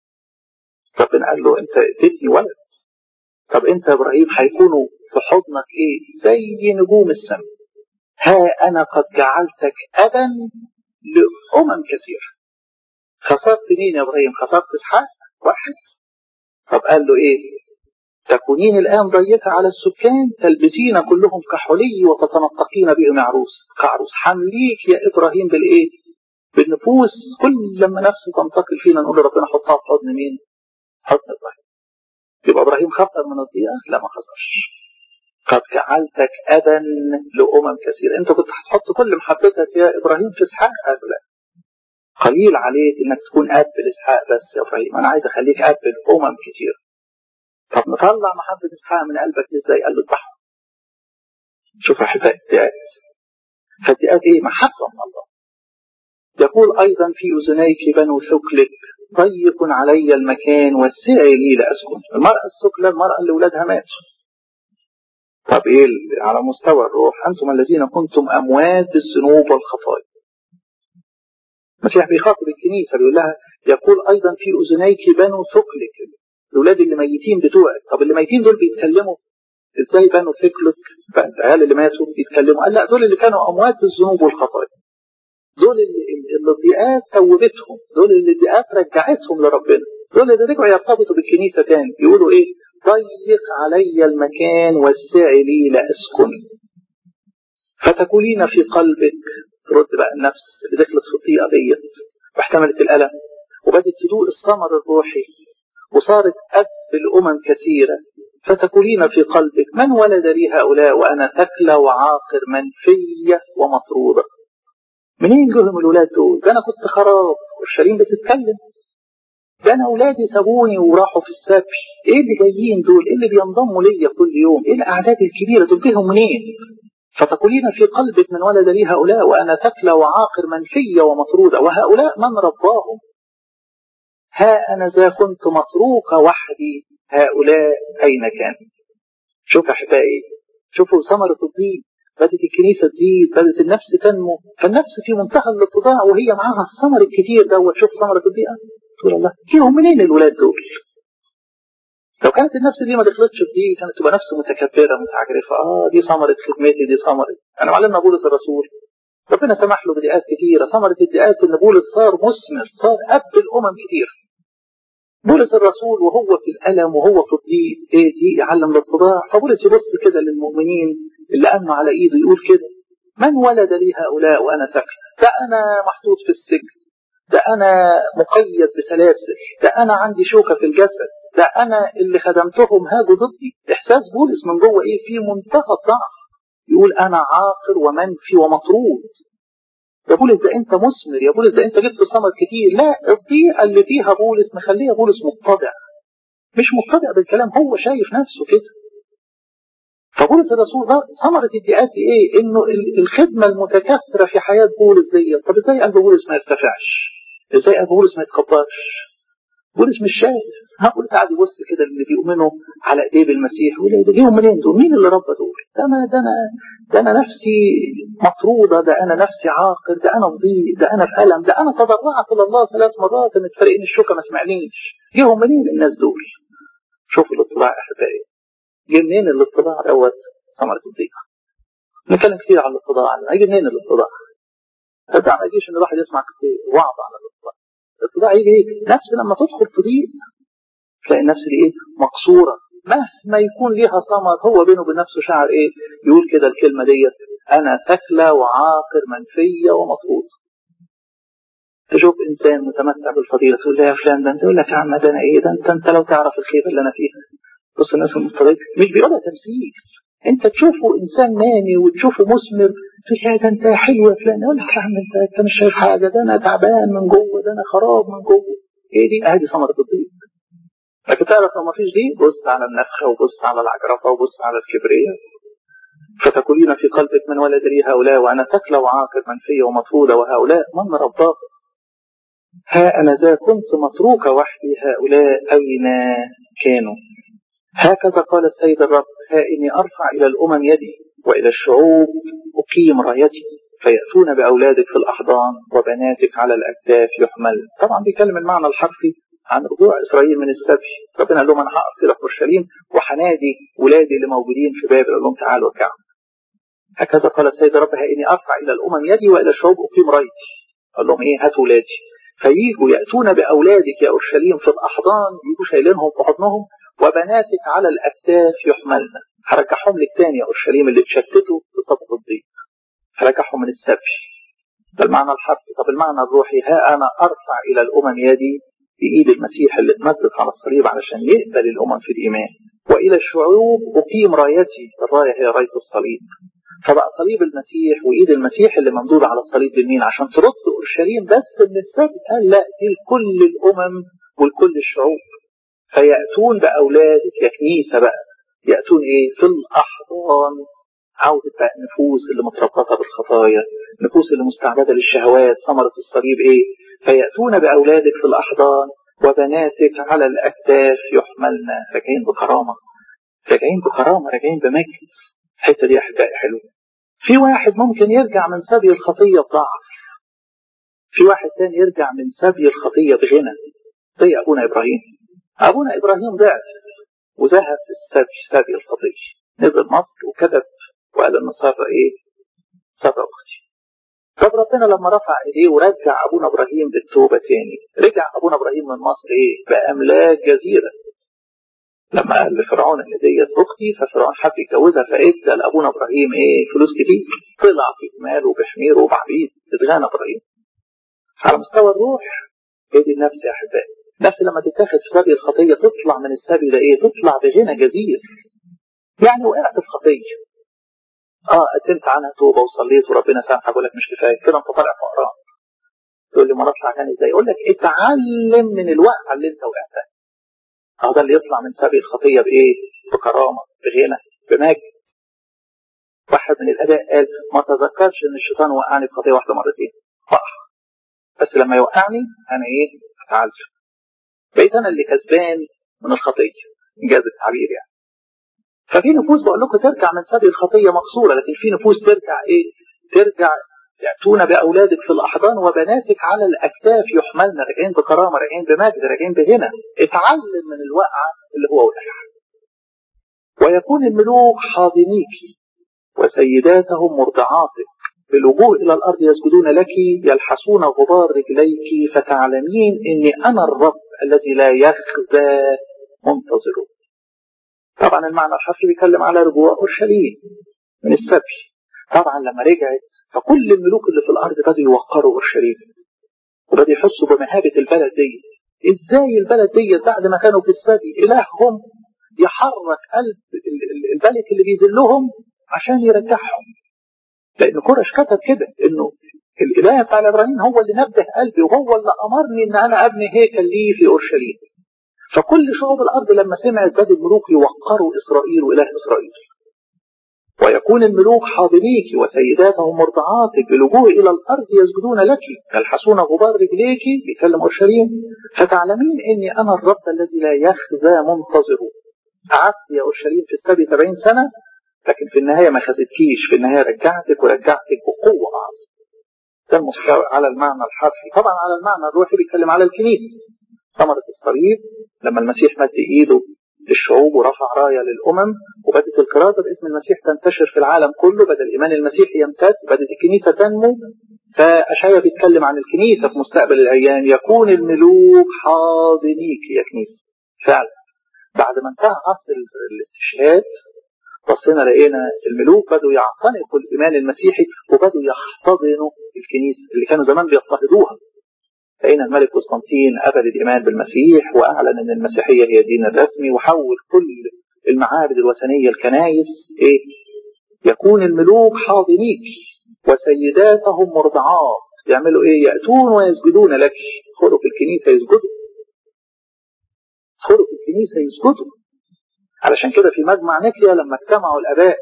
ربنا قال له انت اديتني ولد طب انت يا ابراهيم هيكونوا في حضنك ايه؟ زي نجوم السماء ها انا قد جعلتك ابا لامم كثيره خسرت مين يا ابراهيم؟ خسرت اسحاق واحد طب قال له ايه؟ تكونين الآن ضيقة على السكان تلبسين كلهم كحلي وتتنطقين بهم عروس كعروس حمليك يا إبراهيم بالإيه؟ بالنفوس كل لما نفسه تنتقل فينا نقول ربنا حطها في حضن مين؟ حضن إبراهيم يبقى إبراهيم خسر من الضيقة؟ لا ما خسرش قد جعلتك أبا لأمم كثيرة أنت كنت هتحط كل محبتك يا إبراهيم في إسحاق قال لا قليل عليك إنك تكون أب لإسحاق بس يا إبراهيم أنا عايز أخليك أب لأمم كثيرة طب نطلع محبة إسحاق من قلبك إزاي؟ قال له اذبحه. شوف أحبائي الدقات. فالدقات إيه؟ محبة من الله. يقول أيضا في أذنيك بنو ثكلك ضيق علي المكان وسعي لي لأسكن. المرأة الثكلة المرأة اللي ولادها ماتوا. طب إيه على مستوى الروح أنتم الذين كنتم أموات بالذنوب والخطايا. المسيح بيخاطب الكنيسة بيقول لها يقول أيضا في أذنيك بنو ثكلك الولاد اللي ميتين بتوعك طب اللي ميتين دول بيتكلموا ازاي بنوا ثكلك العيال اللي ماتوا بيتكلموا قال لا دول اللي كانوا اموات بالذنوب والخطايا دول اللي اللي الضيقات توبتهم دول اللي الضيقات رجعتهم لربنا دول اللي رجعوا يرتبطوا بالكنيسه تاني يقولوا ايه ضيق علي المكان وسعي لي لاسكن فتكونين في قلبك ترد بقى النفس اللي دخلت في الضيقه ديت واحتملت الالم وبدت تدوق الثمر الروحي وصارت أب لأمم كثيرة فتقولين في قلبك من ولد لي هؤلاء وأنا تكلى وعاقر منفية ومطرودة منين جهم الولاد دول ده أنا كنت خراب والشريم بتتكلم ده أنا أولادي سابوني وراحوا في السبي إيه اللي جايين دول إيه اللي بينضموا ليا كل يوم إيه الأعداد الكبيرة دول جيهم منين فتقولين في قلبك من ولد لي هؤلاء وأنا تكلى وعاقر منفية ومطرودة وهؤلاء من رباهم ها أنا ذا كنت متروكة وحدي هؤلاء أين كان شوف أحبائي شوفوا ثمرة الدين بدت الكنيسة تزيد بدت النفس تنمو فالنفس في منتهى الاتضاع وهي معاها الثمر الكتير دوت شوف ثمرة البيئة تقول الله فيهم منين الولاد دول لو كانت النفس دي ما دخلتش في دي كانت تبقى نفس متكبرة متعجرفة اه دي ثمرة خدمتي دي ثمرة أنا معلمنا بولس الرسول ربنا سمح له بدقات كتيرة ثمرة الدقات إن بولس صار مثمر صار أب الأمم كتير بولس الرسول وهو في الألم وهو في الضيق ايه دي يعلم الاتضاع فبولس يبص كده للمؤمنين اللي أمنوا على إيده يقول كده من ولد لي هؤلاء وأنا سكن ده أنا محطوط في السجن ده أنا مقيد بسلاسل ده أنا عندي شوكة في الجسد ده أنا اللي خدمتهم هاجوا ضدي إحساس بولس من جوه إيه في منتهى الضعف يقول أنا عاقر ومنفي ومطرود يا بولس ده انت مثمر يا بولس ده انت جبت ثمر كتير لا الضيقه اللي فيها بولس مخليه بولس متضع مش متضع بالكلام هو شايف نفسه كده فبولس الرسول ده ثمرة الضيقات ايه؟ انه الخدمة المتكثرة في حياة بولس دي طب ازاي قلب بولس ما يرتفعش؟ ازاي قلب بولس ما يتكبرش؟ بولس مش شايف هقول قاعد يبص كده اللي بيؤمنوا على ايديه بالمسيح يقول ده جيهم منين دول؟ مين اللي ربى دول؟ ده انا ده انا ده انا نفسي مطروده ده انا نفسي عاقر ده انا ضيق ده انا في الم ده انا تضرعت لله ثلاث مرات ان تفرقني الشوكه ما سمعنيش جيهم منين الناس دول؟ شوفوا الاطلاع احبائي جه منين الاطلاع دوت ثمره الضيقه نتكلم كتير عن الاطلاع هيجي منين الاطلاع؟ هذا ما يجيش ان الواحد يسمع كتير وعظ على الاطلاع الاطلاع يجي ايه؟ نفس لما تدخل في ضيق تلاقي النفس دي ايه؟ مقصوره مهما يكون ليها ثمر هو بينه وبين نفسه شعر ايه؟ يقول كده الكلمه ديت انا ثكلى وعاقر منفيه ومطرود. تشوف انسان متمتع بالفضيله تقول له يا فلان ده انت يقول لك يا عم ده انا ايه ده انت انت لو تعرف الخيبه اللي انا فيها. بص الناس المفترض مش بيقولها تمثيل انت تشوفه انسان نامي وتشوفه مثمر تقول يا ده انت حلو يا فلان يقول لك يا عم انت انت مش شايف حاجه ده انا تعبان من جوه ده انا خراب من جوه. ايه دي؟ ادي ثمره الضيق. لكن تعرف لو ما فيش دي بص على النفخة وبص على العجرفة وبص على الكبرياء فتكونين في قلبك من ولد لي هؤلاء وأنا تكلى وعاقر منفية ومطرودة وهؤلاء من رباه ها أنا ذا كنت متروكة وحدي هؤلاء أين كانوا هكذا قال السيد الرب ها إني أرفع إلى الأمم يدي وإلى الشعوب أقيم رايتي فيأتون بأولادك في الأحضان وبناتك على الأكتاف يحمل طبعا بيتكلم المعنى الحرفي عن رجوع إسرائيل من السبي ربنا قال لهم أنا هأصل في أورشليم وحنادي ولادي اللي موجودين في بابل أقول لهم تعالوا ارجعوا هكذا قال السيد رب إني أرفع إلى الأمم يدي وإلى الشعوب أقيم رايتي قال لهم إيه هاتوا ولادي فييجوا يأتون بأولادك يا أورشليم في الأحضان يجوا شايلينهم في حضنهم وبناتك على الأكتاف يحملن هرجعهم لك تاني يا أورشليم اللي اتشتتوا بسبب الضيق هرجعهم من السبي ده المعنى الحرفي طب المعنى الروحي ها أنا أرفع إلى الأمم يدي بإيد المسيح اللي اتمدت على الصليب علشان يقبل الأمم في الإيمان وإلى الشعوب أقيم رايتي الراية هي راية الصليب فبقى صليب المسيح وإيد المسيح اللي ممدودة على الصليب بالمين عشان ترد أورشليم بس من السبت قال لا دي لكل الأمم ولكل الشعوب فيأتون بأولادك يا كنيسة بقى يأتون إيه في الأحضان عودة بقى النفوس اللي متربطة بالخطايا النفوس اللي مستعبدة للشهوات ثمرة الصليب إيه فيأتون بأولادك في الأحضان وبناتك على الأكتاف يحملن راجعين بكرامة راجعين بكرامة راجعين بمجد الحتة دي أحبائي حلوة في واحد ممكن يرجع من سبي الخطية بضعف في واحد تاني يرجع من سبي الخطية بغنى زي أبونا إبراهيم أبونا إبراهيم ضعف وذهب في السبي سبي الخطية نزل مصر وكذب وقال إن سارة إيه؟ سارة أختي طب ربنا لما رفع ايديه ورجع ابونا ابراهيم بالتوبه تاني رجع ابونا ابراهيم من مصر ايه باملاك جزيره لما قال لفرعون ان ديت اختي ففرعون حب يتجوزها فادى لابونا ابراهيم ايه فلوس كتير طلع في جمال وبحمير وبعبيد اتغنى ابراهيم على مستوى الروح هي دي النفس يا احبائي النفس لما تتاخد في سبي الخطيه تطلع من السبي ده ايه تطلع بغنى جزير يعني وقعت في خطيه اه قدمت عنها توبه وصليت وربنا سامحك اقول لك مش كفايه كده انت طالع فقران تقول لي ما اطلع تاني ازاي اقول لك اتعلم من الوقعه اللي انت وقعتها اه ده اللي يطلع من سبي الخطيه بايه بكرامه بغنى بمجد واحد من الاباء قال ما تذكرش ان الشيطان وقعني في خطيه واحده مرتين وقع بس لما يوقعني انا ايه اتعلم بقيت انا اللي كسبان من الخطيه انجاز التعبير يعني ففي نفوس بقول لكم ترجع من سبي الخطيه مقصوره لكن في نفوس ترجع ايه؟ ترجع ياتون باولادك في الاحضان وبناتك على الاكتاف يحملن راجعين بكرامه راجعين بمجد راجعين بغنى اتعلم من الوقعه اللي هو وقعها. ويكون الملوك حاضنيك وسيداتهم مرضعاتك بالوجوه الى الارض يسجدون لك يلحسون غبار رجليك فتعلمين اني انا الرب الذي لا يخزى منتظره. طبعا المعنى الحرفي بيتكلم على رجوع اورشليم من السبي طبعا لما رجعت فكل الملوك اللي في الارض بدوا يوقروا اورشليم وبدوا يحسوا بمهابه البلد دي ازاي البلد دي بعد ما كانوا في السبي الههم يحرك قلب الملك اللي بيذلهم عشان يرجعهم لان كرش كتب كده انه الاله بتاع العبرانيين هو اللي نبه قلبي وهو اللي امرني ان انا ابني هيكل ليه في اورشليم فكل شعوب الأرض لما سمعت بدأ الملوك يوقروا إسرائيل وإله إسرائيل ويكون الملوك حاضنيك وسيداتهم مرضعاتك بالوجوه إلى الأرض يسجدون لك يلحسون غبار رجليك بيكلم أورشليم فتعلمين إني أنا الرب الذي لا يخزى منتظر قعدت يا أورشليم في السبي 70 سنة لكن في النهاية ما خزتكيش في النهاية رجعتك ورجعتك بقوة أعظم ده المستوى على المعنى الحرفي طبعا على المعنى الروحي بيتكلم على الكنيسة ثمرة الصليب لما المسيح مد ايده للشعوب ورفع رايه للامم وبدت الكرازه باسم المسيح تنتشر في العالم كله بدا الايمان المسيحي يمتد بدات الكنيسه تنمو فاشعيا بيتكلم عن الكنيسه في مستقبل الايام يكون الملوك حاضنيك يا كنيسه فعلا بعد ما انتهى عصر الاستشهاد بصينا لقينا الملوك بدوا يعتنقوا الايمان المسيحي وبدوا يحتضنوا الكنيسه اللي كانوا زمان بيضطهدوها لقينا الملك قسطنطين قبل الإيمان بالمسيح وأعلن أن المسيحية هي الدين الرسمي وحول كل المعابد الوثنية الكنائس إيه؟ يكون الملوك حاضنيك وسيداتهم مرضعات يعملوا إيه؟ يأتون ويسجدون لك يدخلوا في الكنيسة يسجدوا يدخلوا في الكنيسة يسجدوا علشان كده في مجمع نيكيا لما اجتمعوا الآباء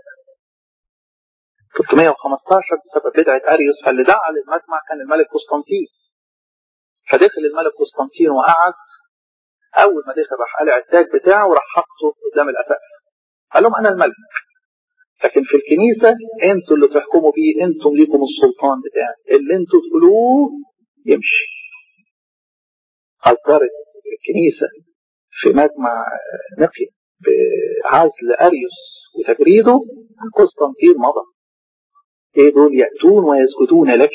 315 بسبب بدعة أريوس فاللي دعا للمجمع كان الملك قسطنطين فدخل الملك قسطنطين وقعد اول ما دخل راح قلع التاج بتاعه وراح حطه قدام الاسقف قال لهم انا الملك لكن في الكنيسة انتوا اللي تحكموا بيه انتم ليكم السلطان بتاعي اللي انتوا تقولوه يمشي أصدرت الكنيسة في مجمع نقي بعزل أريوس وتجريده قسطنطين مضى ايه دول يأتون ويسجدون لك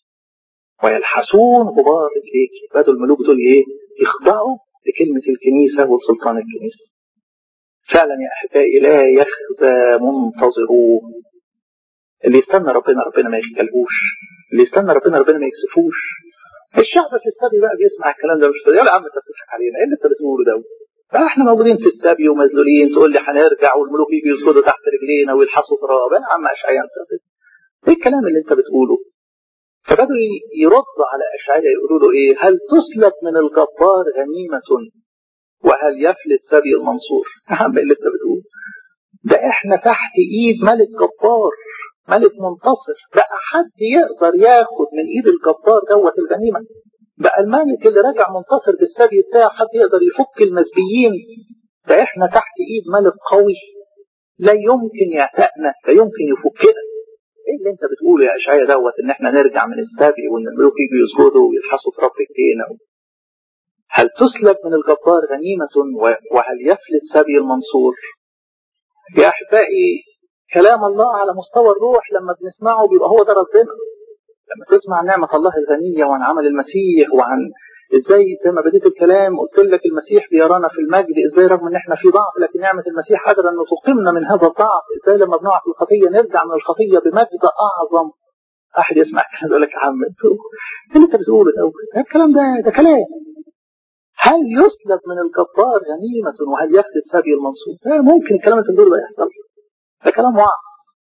ويلحسون غبار رجليك بدوا الملوك دول ايه يخضعوا لكلمة الكنيسة وسلطان الكنيسة فعلا يا أحبائي لا يخزى منتظروه اللي يستنى ربنا ربنا ما يخجلهوش اللي يستنى ربنا ربنا ما يكسفوش الشعب في السبي بقى بيسمع الكلام ده مش يا عم انت بتضحك علينا ايه اللي انت بتقوله ده بقى احنا موجودين في السبي ومذلولين تقول لي هنرجع والملوك يجوا يسجدوا تحت رجلينا ويلحسوا تراب يا عم اشعياء انت ايه الكلام اللي انت بتقوله فبدوا يردوا على اشعياء يقولوا له ايه هل تسلب من الجبار غنيمه وهل يفلت سبي المنصور يا عم اللي انت بتقول ده احنا تحت ايد ملك جبار ملك منتصر بقى حد يقدر ياخد من ايد الجبار دوت الغنيمه بقى الملك اللي راجع منتصر بالسبي بتاعه حد يقدر يفك المسبيين ده احنا تحت ايد ملك قوي لا يمكن يعتقنا لا يمكن يفكنا ايه اللي انت بتقوله يا اشعياء دوت ان احنا نرجع من السبي وان الملوك يجوا يسجدوا ويلحسوا تراب رجلينا هل تسلب من الجبار غنيمة وهل يفلت سبي المنصور يا أحبائي كلام الله على مستوى الروح لما بنسمعه بيبقى هو ده ربنا لما تسمع نعمة الله الغنية وعن عمل المسيح وعن ازاي زي ما بديت الكلام قلت لك المسيح بيرانا في المجد ازاي رغم ان احنا في ضعف لكن نعمة المسيح قادرة ان تقيمنا من هذا الضعف ازاي لما بنقع في الخطية نرجع من الخطية بمجد اعظم احد يسمع كده يقول لك يا عم ايه اللي انت بتقوله ده الكلام ده ده كلام هل يسلب من الجبار غنيمة وهل يفلت سبي المنصور؟ لا ممكن الكلام اللي بتقوله ده يحصل ده كلام واقع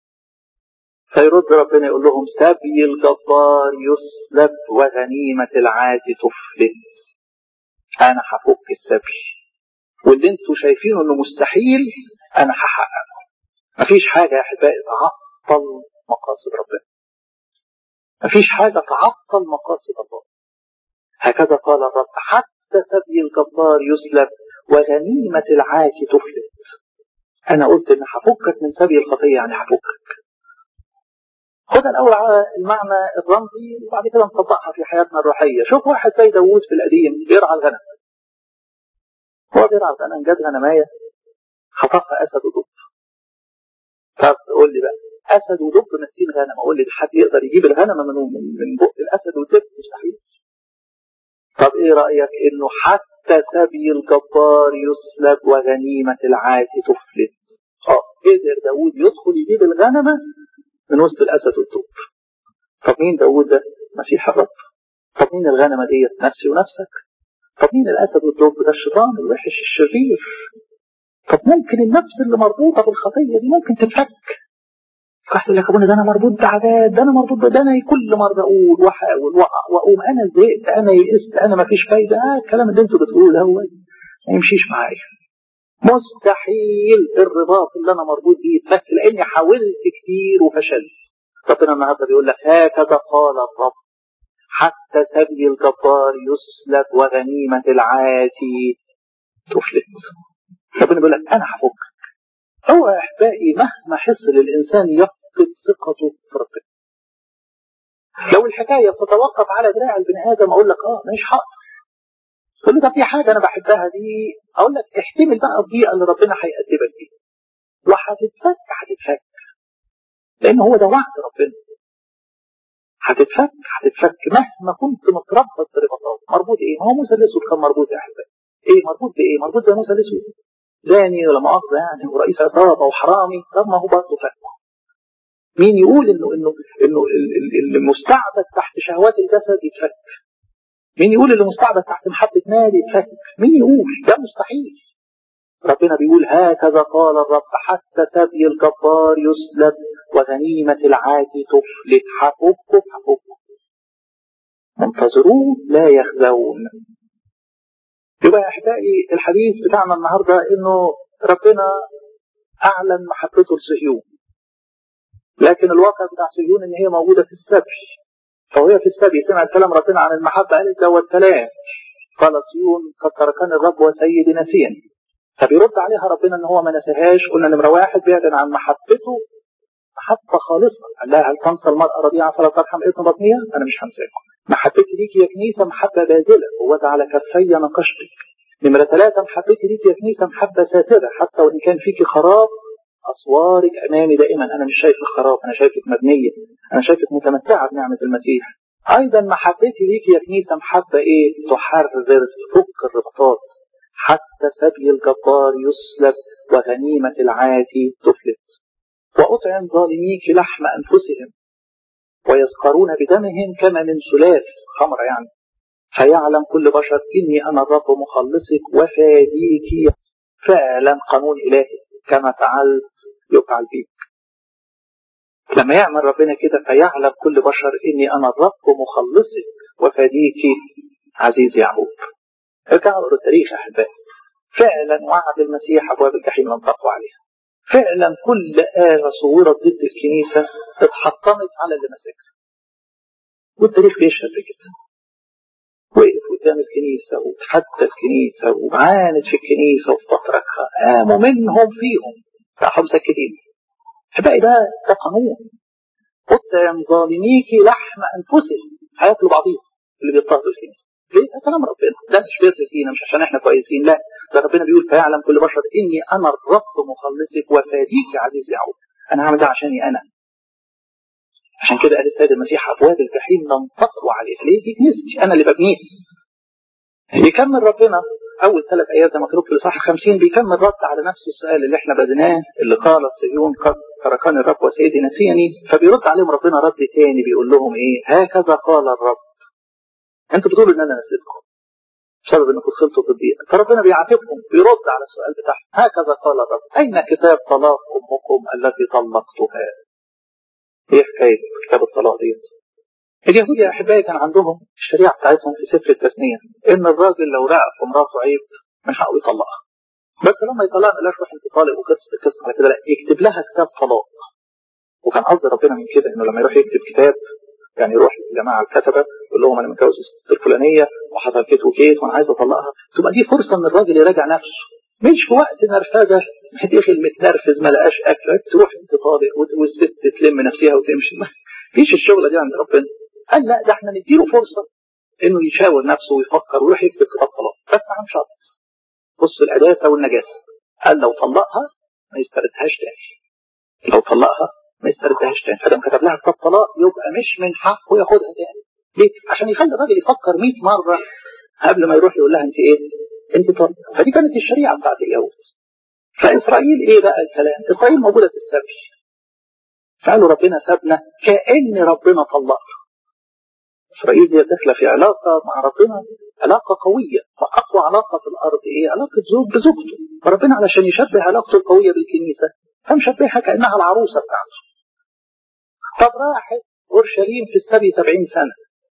فيرد ربنا يقول لهم سبي الجبار يسلب وغنيمة العادي تفلت أنا هفك السبي واللي انتوا شايفينه انه مستحيل أنا هحققه مفيش حاجة يا أحبائي تعطل مقاصد ربنا مفيش حاجة تعطل مقاصد الله هكذا قال الرب حتى سبي الجبار يسلب وغنيمة العاكي تفلت أنا قلت إن هفكك من سبي الخطية يعني هفكك خد الأول على المعنى الرمزي وبعد كده نطبقها في حياتنا الروحية شوف واحد زي داوود في القديم بيرعى الغنم هو بيرعى الغنم جت غنماية خطفها أسد ودب طب قول لي بقى أسد ودب ماسكين غنم أقول لي حد يقدر يجيب الغنم من من بق الأسد والدب مستحيل طب ايه رأيك انه حتى سبي الجبار يسلب وغنيمة العاتي تفلت اه قدر داود يدخل يجيب الغنمة من وسط الأسد والدب طب مين داود ده مسيح الرب طب مين الغنمة ديت نفسي ونفسك طب مين الأسد والدب ده الشيطان الوحش الشرير طب ممكن النفس اللي مربوطة بالخطية دي ممكن تتفك واحد يقول لك ابونا ده انا مربوط بعذاب ده انا مربوط ده انا كل مره اقول واحاول واقوم انا زهقت انا يئست انا ما فيش فايده آه الكلام اللي انتوا بتقولوه ده ما يمشيش معايا مستحيل الرباط اللي انا مربوط بيه يتفك لاني حاولت كتير وفشلت ربنا النهارده بيقول لك هكذا قال الرب حتى سبي الجبار يسلب وغنيمه العاتي تفلت ربنا بيقول لك انا هفكك هو يا احبائي مهما حس للانسان يفقد ثقته في ربنا. لو الحكايه تتوقف على دراع البني ادم اقول لك اه مش هقدر. تقول لي طب في حاجه انا بحبها دي اقول لك احتمل بقى الضيقه اللي ربنا هيقدمك دي. وهتتفك هتتفك. لان هو ده وعد ربنا. هتتفك هتتفك مهما كنت متربط برباطات مربوط ايه؟ ما هو موسى الاسود كان مربوط يا احبائي. ايه مربوط بايه؟ مربوط بموسى الاسود. زاني ولا مؤاخذة يعني ورئيس عصابة وحرامي طب ما هو برضه فك مين يقول انه انه انه المستعبد تحت شهوات الجسد يتفك مين يقول اللي مستعبد تحت محبة مال يتفك مين يقول ده مستحيل ربنا بيقول هكذا قال الرب حتى سبي الجبار يسلب وغنيمة العاتي تفلت حفظكم حفظكم منتظرون لا يخزون يبقى يا احبائي الحديث بتاعنا النهارده انه ربنا اعلن محبته لصهيون لكن الواقع بتاع صهيون ان هي موجوده في السبي فوهي في السبي سمعت كلام ربنا عن المحبه قالت دوت كلام قال صهيون قد تركني الرب وسيدي نسيا فبيرد عليها ربنا ان هو ما نسيهاش قلنا نمره واحد بيعلن عن محبته محبة خالصة قال لها هل تنسى المرأة رضيعة فلا ترحم ابن بطنها أنا مش هنساكم محبتي ليك يا كنيسة محبة باذلة ووضع على كفي نقشتك نمرة ثلاثة محبتي ليك يا كنيسة محبة ساترة حتى وإن كان فيك خراب أسوارك أمامي دائما أنا مش شايف الخراب أنا شايفك مبنية أنا شايفك متمتعة بنعمة المسيح أيضا محبتي ليك يا كنيسة محبة إيه تحرر تفك الربطات حتى سبي الجبار يسلب وغنيمة العاتي تفلت وأطعم ظالميك لحم أنفسهم ويسخرون بدمهم كما من سلاف خمر يعني فيعلم كل بشر إني أنا الرب مخلصك وفاديك فعلا قانون إلهي كما فعلت يفعل بيك لما يعمل ربنا كده فيعلم كل بشر إني أنا الرب مخلصك وفاديك عزيز يعقوب ارجعوا اقروا التاريخ يا أحبائي فعلا وعد المسيح أبواب الجحيم لن تقوى عليها فعلا كل آية صورت ضد الكنيسة اتحطمت على اللي مسكها والتاريخ بيشهد بكده وقف قدام الكنيسة وتحدى الكنيسة وعاند في الكنيسة واستطرقها قاموا منهم فيهم راحوا مسكتين فبقى ده ده قانون اطعم ظالميك لحم انفسهم هياكلوا بعضيهم اللي بيضطهدوا الكنيسة ليه؟ ده كلام ربنا ده مش بيرضي فينا مش عشان احنا كويسين لا ده ربنا بيقول فيعلم كل بشر اني انا الرب مخلصك وفاديك يا عزيز يعقوب انا هعمل ده عشاني انا عشان كده قال السيد المسيح ابواب الجحيم لن تقوى عليها ليه دي كنيستي انا اللي ببنيها يكمل ربنا اول ثلاث ايات زي ما مكتوب في الاصحاح 50 بيكمل رد على نفس السؤال اللي احنا بدناه اللي قال صهيون قد تركني الرب وسيدي نسيني فبيرد عليهم ربنا رد تاني بيقول لهم ايه هكذا قال الرب انتوا بتقولوا ان انا نسيتكم بسبب انكم خلطوا في الضيقه فربنا بيعاتبهم بيرد على السؤال بتاعهم هكذا قال الرب اين كتاب طلاق امكم التي طلقتها ايه حكايه كتاب الطلاق ديت اليهود يا احبائي كان عندهم الشريعه بتاعتهم في سفر التثنيه ان الراجل لو لقى في مراته عيب مش هقول يطلقها بس لما يطلقها ما روح انت طالق وقصه القصه على كده لا يكتب لها كتاب طلاق وكان قصد ربنا من كده انه لما يروح يكتب كتاب يعني يروح للجماعه الكتبه يقول لهم انا متجوز الست الفلانيه وحصل كيت وكيت وانا عايز اطلقها تبقى دي فرصه ان الراجل يراجع نفسه مش في وقت نرفزه داخل متنرفز ما لقاش اكل تروح انت طالق والست تلم نفسها وتمشي مفيش الشغله دي عند ربنا قال لا ده احنا نديله فرصه انه يشاور نفسه ويفكر ويروح يكتب كتاب طلاق بس عن شرط بص القداسه والنجاسه قال لو طلقها ما يستردهاش تاني لو طلقها ما يستردهاش تاني فلما كتب لها كتاب طلاق يبقى مش من حقه ياخدها تاني ليه؟ عشان يخلي الراجل يفكر 100 مره قبل ما يروح يقول لها انت ايه؟ انت طالق فدي كانت الشريعه بتاعت اليهود فاسرائيل ايه بقى الكلام؟ اسرائيل موجوده في السبي فقالوا ربنا سابنا كأن ربنا طلقنا إسرائيل دي داخلة في علاقة مع ربنا علاقة قوية فأقوى علاقة في الأرض إيه؟ علاقة زوج بزوجته فربنا علشان يشبه علاقته القوية بالكنيسة فمشبهها كأنها العروسة بتاعته طب راحت أورشليم في السبي 70 سنة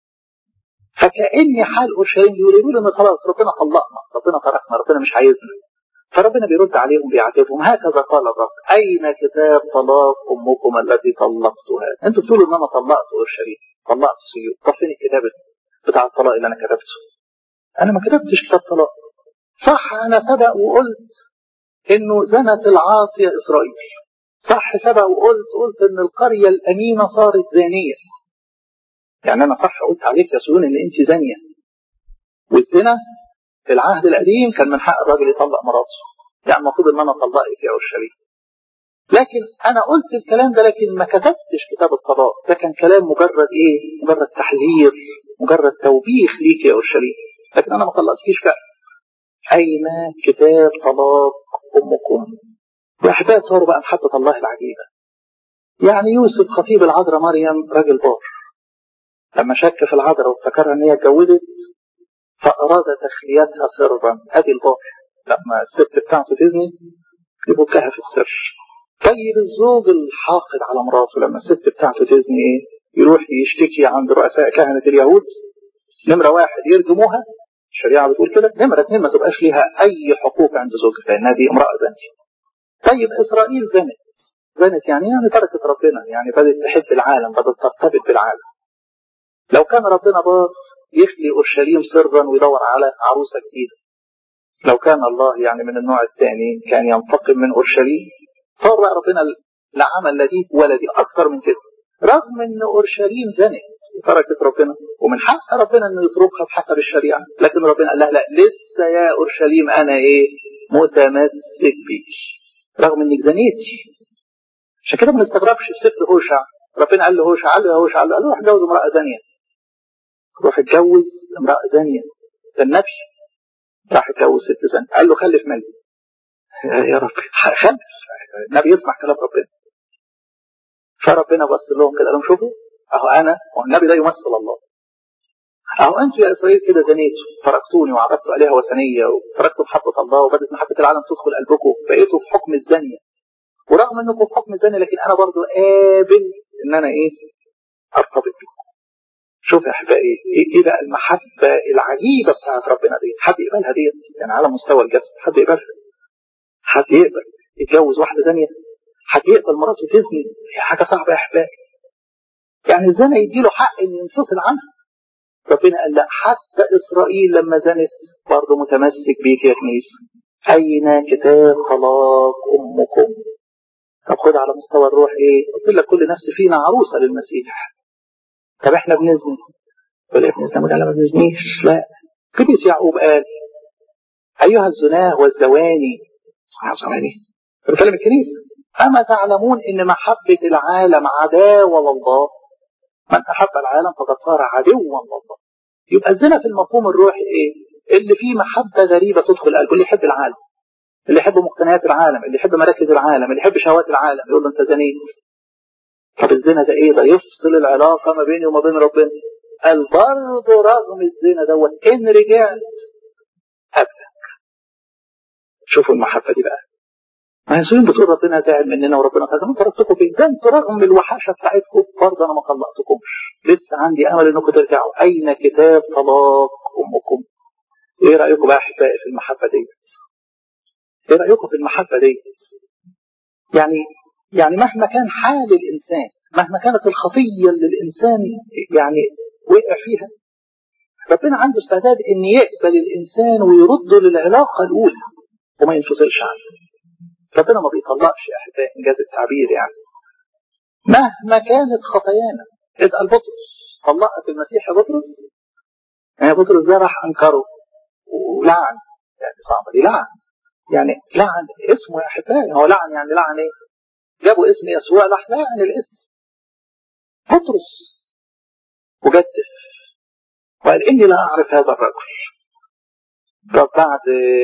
فكأن حال أورشليم بيقولوا لنا خلاص ربنا طلقنا ربنا تركنا ربنا مش عايزنا فربنا بيرد عليهم بيعاتبهم هكذا قال الرب أين كتاب طلاق أمكم التي طلقتها أنتوا بتقولوا إن أنا طلقت أورشليم طلقت سيوف طب فين الكتاب بتاع الطلاق اللي أنا كتبته أنا ما كتبتش كتاب طلاق صح أنا سبق وقلت إنه زنت العاصية إسرائيل صح سبق وقلت قلت إن القرية الأمينة صارت زانية يعني أنا صح قلت عليك يا سيون إن أنت زانية والزنا في العهد القديم كان من حق الراجل يطلق مراته يعني المفروض ان انا اطلقك يا اورشليم لكن انا قلت الكلام ده لكن ما كتبتش كتاب الطلاق ده كان كلام مجرد ايه مجرد تحذير مجرد توبيخ ليك يا اورشليم لكن انا ما طلقتكيش بقى اين كتاب طلاق امكم واحباب صاروا بقى محبه الله العجيبه يعني يوسف خطيب العذراء مريم راجل بار لما شك في العذراء وافتكرها ان هي اتجوزت فأراد تخليتها سرا أدي البار لما الست بتاعته تزني يبكها في السر طيب الزوج الحاقد على مراته لما الست بتاعته تزني ايه يروح يشتكي عند رؤساء كهنة اليهود نمرة واحد يرجموها الشريعة بتقول كده نمرة اثنين ما تبقاش ليها أي حقوق عند زوجها لأنها دي امرأة زانية طيب إسرائيل زنت زنت يعني يعني تركت ربنا يعني بدأت تحب العالم بدأت ترتبط بالعالم لو كان ربنا بار يخلي أورشليم سرا ويدور على عروسة جديدة لو كان الله يعني من النوع الثاني كان ينتقم من أورشليم صار بقى ربنا لا عمل لا دي ولا دي اكثر من كده رغم ان اورشليم زنت وتركت ربنا ومن حق ربنا انه يتركها بحسب الشريعه لكن ربنا قال لها لا لسه يا اورشليم انا ايه متمسك بيك رغم انك زنيتي عشان كده ما نستغربش الست هوشع ربنا قال له هوشع قال له يا هوشع قال له روح اتجوز امراه زانيه روح اتجوز امراه زانيه ده النبي راح اتجوز ست زانيه قال له خلف ملك يا رب خلف النبي يسمع كلام ربنا فربنا بص لهم كده قال لهم شوفوا اهو انا والنبي ده يمثل الله اهو انتوا يا اسرائيل كده زنيتوا تركتوني وعبدتوا الهه وثنيه وتركتوا محبه الله وبدت محبه العالم تدخل قلبكم بقيتوا في حكم الزانيه ورغم انكم في حكم الزانيه لكن انا برضو قابل ان انا ايه ارتبط بكم شوف يا احبائي ايه, إيه بقى المحبه العجيبه بتاعت ربنا دي حد يقبلها ديت يعني على مستوى الجسد حد يقبلها حد يقبل يتجوز واحده ثانيه حد يقبل مراته تزني هي حاجه صعبه يا احبائي يعني الزنا يديله حق ان ينفصل عنها ربنا قال لا حتى اسرائيل لما زنت برضه متمسك بيك يا كنيسه اين كتاب خلاق امكم طب خد على مستوى الروح ايه قلت لك كل نفس فينا عروسه للمسيح طب احنا بنزني ولا ابن الزنا قال ما بنزنيش لا قديس يعقوب قال ايها الزناه والزواني زواني بتكلم الكنيسه اما تعلمون ان محبه العالم عداوه لله من أحب العالم فقد صار عدوا لله يبقى الزنا في المفهوم الروحي إيه؟ اللي فيه محبة غريبة تدخل قلبه اللي يحب العالم اللي يحب مقتنيات العالم اللي يحب مراكز العالم اللي يحب شهوات العالم يقول له أنت زنيت طب الزنا ده إيه ده يفصل العلاقة ما بيني وما بين ربنا قال برضه رغم الزنا دوت إن رجعت هبتك شوفوا المحبة دي بقى ما يسوين بتقول ربنا زعل مننا وربنا قال ما تركتكم فيه ده انتوا رغم الوحشه بتاعتكم برضه انا ما طلقتكمش لسه عندي امل انكم ترجعوا اين كتاب طلاق امكم ايه رايكم بقى احبائي في المحبه دي ايه رايكم في المحبه دي يعني يعني مهما كان حال الانسان مهما كانت الخطيه اللي الانسان يعني وقع فيها ربنا عنده استعداد ان يقبل الانسان ويرده للعلاقه الاولى وما ينفصلش عنه ربنا ما بيطلقش يا احبائي انجاز التعبير يعني مهما كانت خطايانا اسال بطرس طلقت المسيح يا بطرس يعني بطرس ده راح انكره ولعن يعني صعبه دي لعن يعني لعن اسمه يا احبائي هو لعن يعني لعن ايه؟ جابوا اسم يسوع راح لعن الاسم بطرس وجدف وقال اني لا اعرف هذا الرجل طب بعد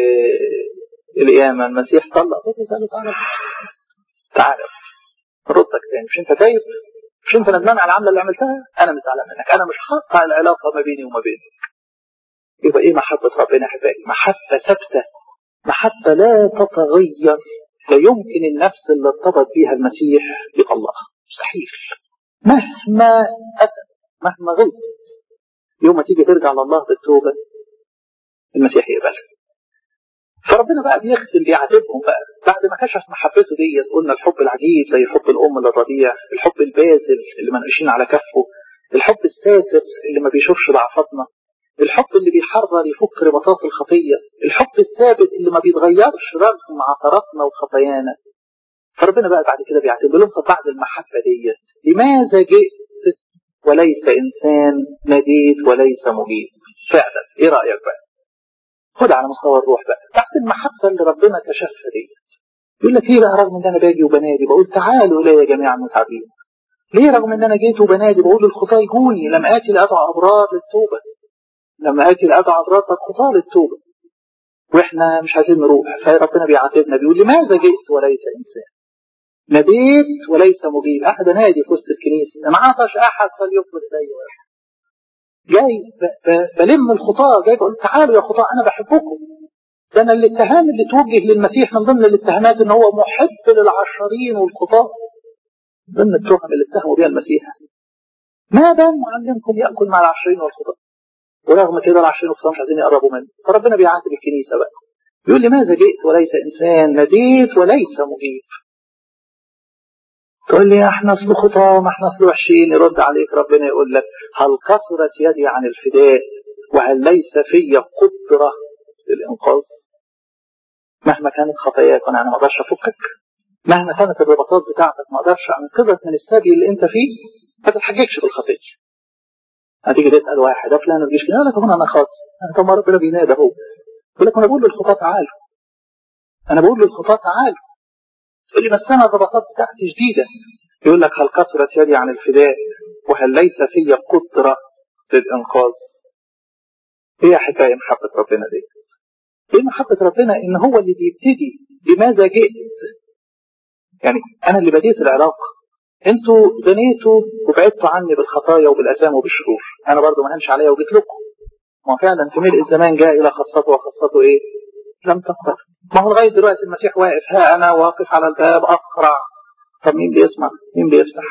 القيامة المسيح طلق بطرس قال له تعالى تعالى ردك تاني مش انت خايف مش انت ندمان على العملة اللي عملتها انا مش زعلان منك انا مش هقطع العلاقة ما بيني وما بينك يبقى ايه محبة ربنا يا احبائي محبة ثابتة محبة لا تتغير لا يمكن النفس اللي ارتبط بيها المسيح يطلقها مستحيل مهما أتى مهما غلط يوم ما تيجي ترجع لله بالتوبة المسيح يقبلها فربنا بقى بيختم بيعاتبهم بقى بعد ما كشف محبته ديت قلنا الحب العجيب زي حب الام للرضيع الحب الباذل اللي منقشين على كفه الحب الساتر اللي ما بيشوفش ضعفاتنا الحب اللي بيحرر يفك رباطات الخطيه الحب الثابت اللي ما بيتغيرش رغم عثراتنا وخطايانا فربنا بقى بعد كده بيعتبر لهم بعد المحبه ديت لماذا جئت وليس انسان ناديت وليس مجيب فعلا ايه رايك بقى خد على مستوى الروح بقى تحت المحبه اللي ربنا كشفها ديت يقول لك ايه بقى رغم ان انا باجي وبنادي بقول تعالوا الي جميعا المتعبين ليه رغم ان انا جيت وبنادي بقول للخطاه يجوني لم اتي لادعو ابرار للتوبه لما اتي لادعو ابرار الخطاه للتوبه واحنا مش عايزين نروح فربنا بيعاتبنا بيقول لماذا جئت وليس انسان ناديت وليس مجيب احد نادي في وسط الكنيسه ان عطش احد فليقبل الي واحد جاي بلم الخطاه جاي بقول تعالوا يا خطاه انا بحبكم ده انا الاتهام اللي توجه للمسيح من ضمن الاتهامات ان هو محب للعشرين والخطاه ضمن التهم اللي اتهموا بها المسيح ما بال معلمكم ياكل مع العشرين والخطاه ورغم كده العشرين والخطاه مش عايزين يقربوا منه فربنا بيعاتب الكنيسه بقى بيقول لماذا جئت وليس انسان ناديت وليس مجيب تقول لي احنا اصل خطاه ما احنا اصل وحشين يرد عليك ربنا يقول لك هل كثرت يدي عن الفداء وهل ليس في قدره للانقاذ مهما كانت خطاياك انا ما اقدرش افكك مهما كانت الرباطات بتاعتك ما اقدرش انقذك من السبي اللي انت فيه ما تتحججش بالخطيه هتيجي تسال واحد ده فلان الجيش يقول لك هنا انا خاطئ طب ما ربنا بينادى اهو يقول لك انا بقول للخطاة تعالوا انا بقول للخطاة تعالوا تقول لي بس انا الرباطات بتاعتي شديده يقول لك هل كثرت يدي عن الفداء وهل ليس في قدره للانقاذ ايه حكايه محبه ربنا دي ايه محبه ربنا ان هو اللي بيبتدي بماذا جئت يعني انا اللي بديت العلاقه انتوا زنيتوا وبعدتوا عني بالخطايا وبالاثام وبالشرور انا برضو ما هنش عليا وجيت لكم ما فعلا في ملء الزمان جاء الى خاصته وخاصته ايه لم تقبل ما هو لغايه دلوقتي المسيح واقف ها انا واقف على الباب اقرع طب مين بيسمع مين بيفتح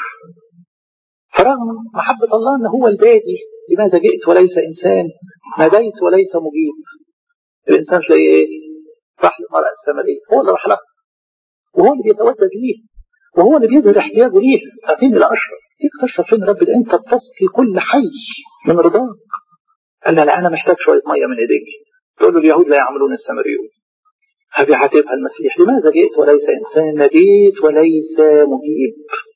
فرغم محبة الله ان هو البادي لماذا جئت وليس انسان ناديت وليس مجيب الانسان تلاقيه ايه راح للمرأة السامرية هو اللي راح لها وهو اللي بيتودد ليه وهو اللي بيظهر احتياجه ليه أعطيني الأشرف تيجي تشرب فين رب ده أنت بتسقي كل حي من رضاك قال لا, لا أنا محتاج شوية مية من إيديك تقول له اليهود لا يعملون السامريون هذه عاتبها المسيح لماذا جئت وليس إنسان نبيت وليس مجيب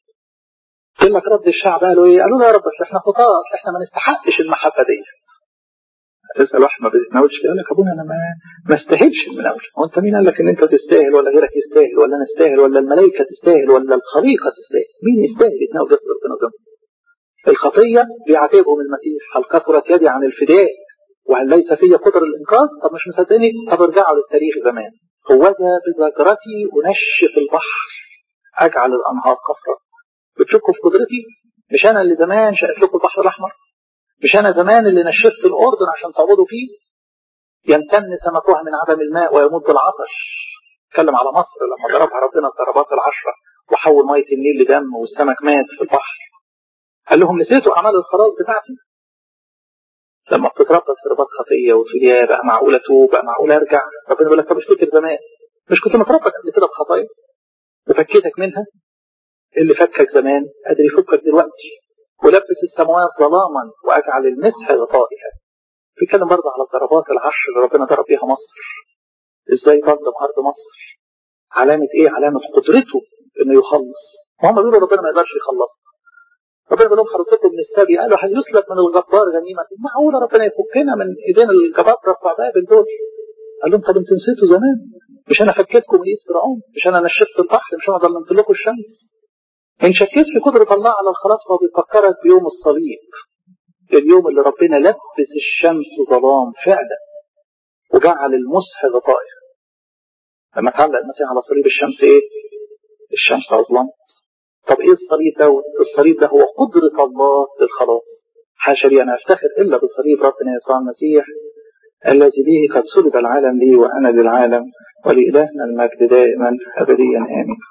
قال لك رد الشعب قالوا ايه؟ قالوا له يا رب اصل احنا خطاة احنا ما نستحقش المحبة دي. تسأل واحد ما بيتناولش يقول لك ابونا انا ما ما استاهلش المناولة، هو انت مين قال لك ان انت تستاهل ولا غيرك يستاهل ولا انا استاهل ولا الملائكة تستاهل ولا الخليقة تستاهل؟ مين يستاهل يتناول جسد ربنا ذنب؟ الخطية بيعاتبهم المسيح هل كثرت يدي عن الفداء وهل ليس في قدر الانقاذ؟ طب مش مصدقني؟ طب ارجعوا للتاريخ زمان. هوذا بذاكرتي انشف البحر اجعل الانهار قفرة. بتشكوا في قدرتي؟ مش انا اللي زمان شقت لكم البحر الاحمر؟ مش انا زمان اللي نشفت الاردن عشان تعبدوا فيه؟ يمتن سمكها من عدم الماء ويمد العطش. اتكلم على مصر لما ضربها ربنا الضربات العشره وحول ميه النيل لدم والسمك مات في البحر. قال لهم نسيتوا اعمال الخلاص بتاعتي؟ لما بتتربط في رباط خطيه وتقول يا بقى معقوله اتوب بقى معقوله ارجع ربنا يقول لك طب افتكر زمان مش كنت متربط قبل كده بخطايا وفكيتك منها اللي فكك زمان قادر يفكك دلوقتي ولبس السماوات ظلاما واجعل المسح غطائها بيتكلم برضه على الضربات العشر اللي ربنا ضرب بيها مصر ازاي ظلم ارض مصر علامة ايه علامة قدرته انه يخلص وهم بيقولوا ربنا ما يقدرش يخلصنا ربنا بيقول لهم خرجتكم من السبي قالوا هيسلب من الجبار غنيمة معقولة ربنا يفكنا من ايدين الجبابرة بتوع بابل دول قال لهم طب انتوا نسيتوا زمان مش انا فكيتكم من ايد فرعون مش انا نشفت البحر مش انا ظلمت لكم الشمس ان شكيت في قدرة الله على الخلاص فهو بيفكرك بيوم الصليب اليوم اللي ربنا لبس الشمس ظلام فعلا وجعل المسح غطائها لما تعلق المسيح على صليب الشمس ايه الشمس اظلم طب ايه الصليب ده الصليب ده هو قدرة الله للخلاص حاشا لي انا افتخر الا بصليب ربنا يسوع المسيح الذي به قد صلب العالم لي وانا للعالم ولإلهنا المجد دائما ابديا امين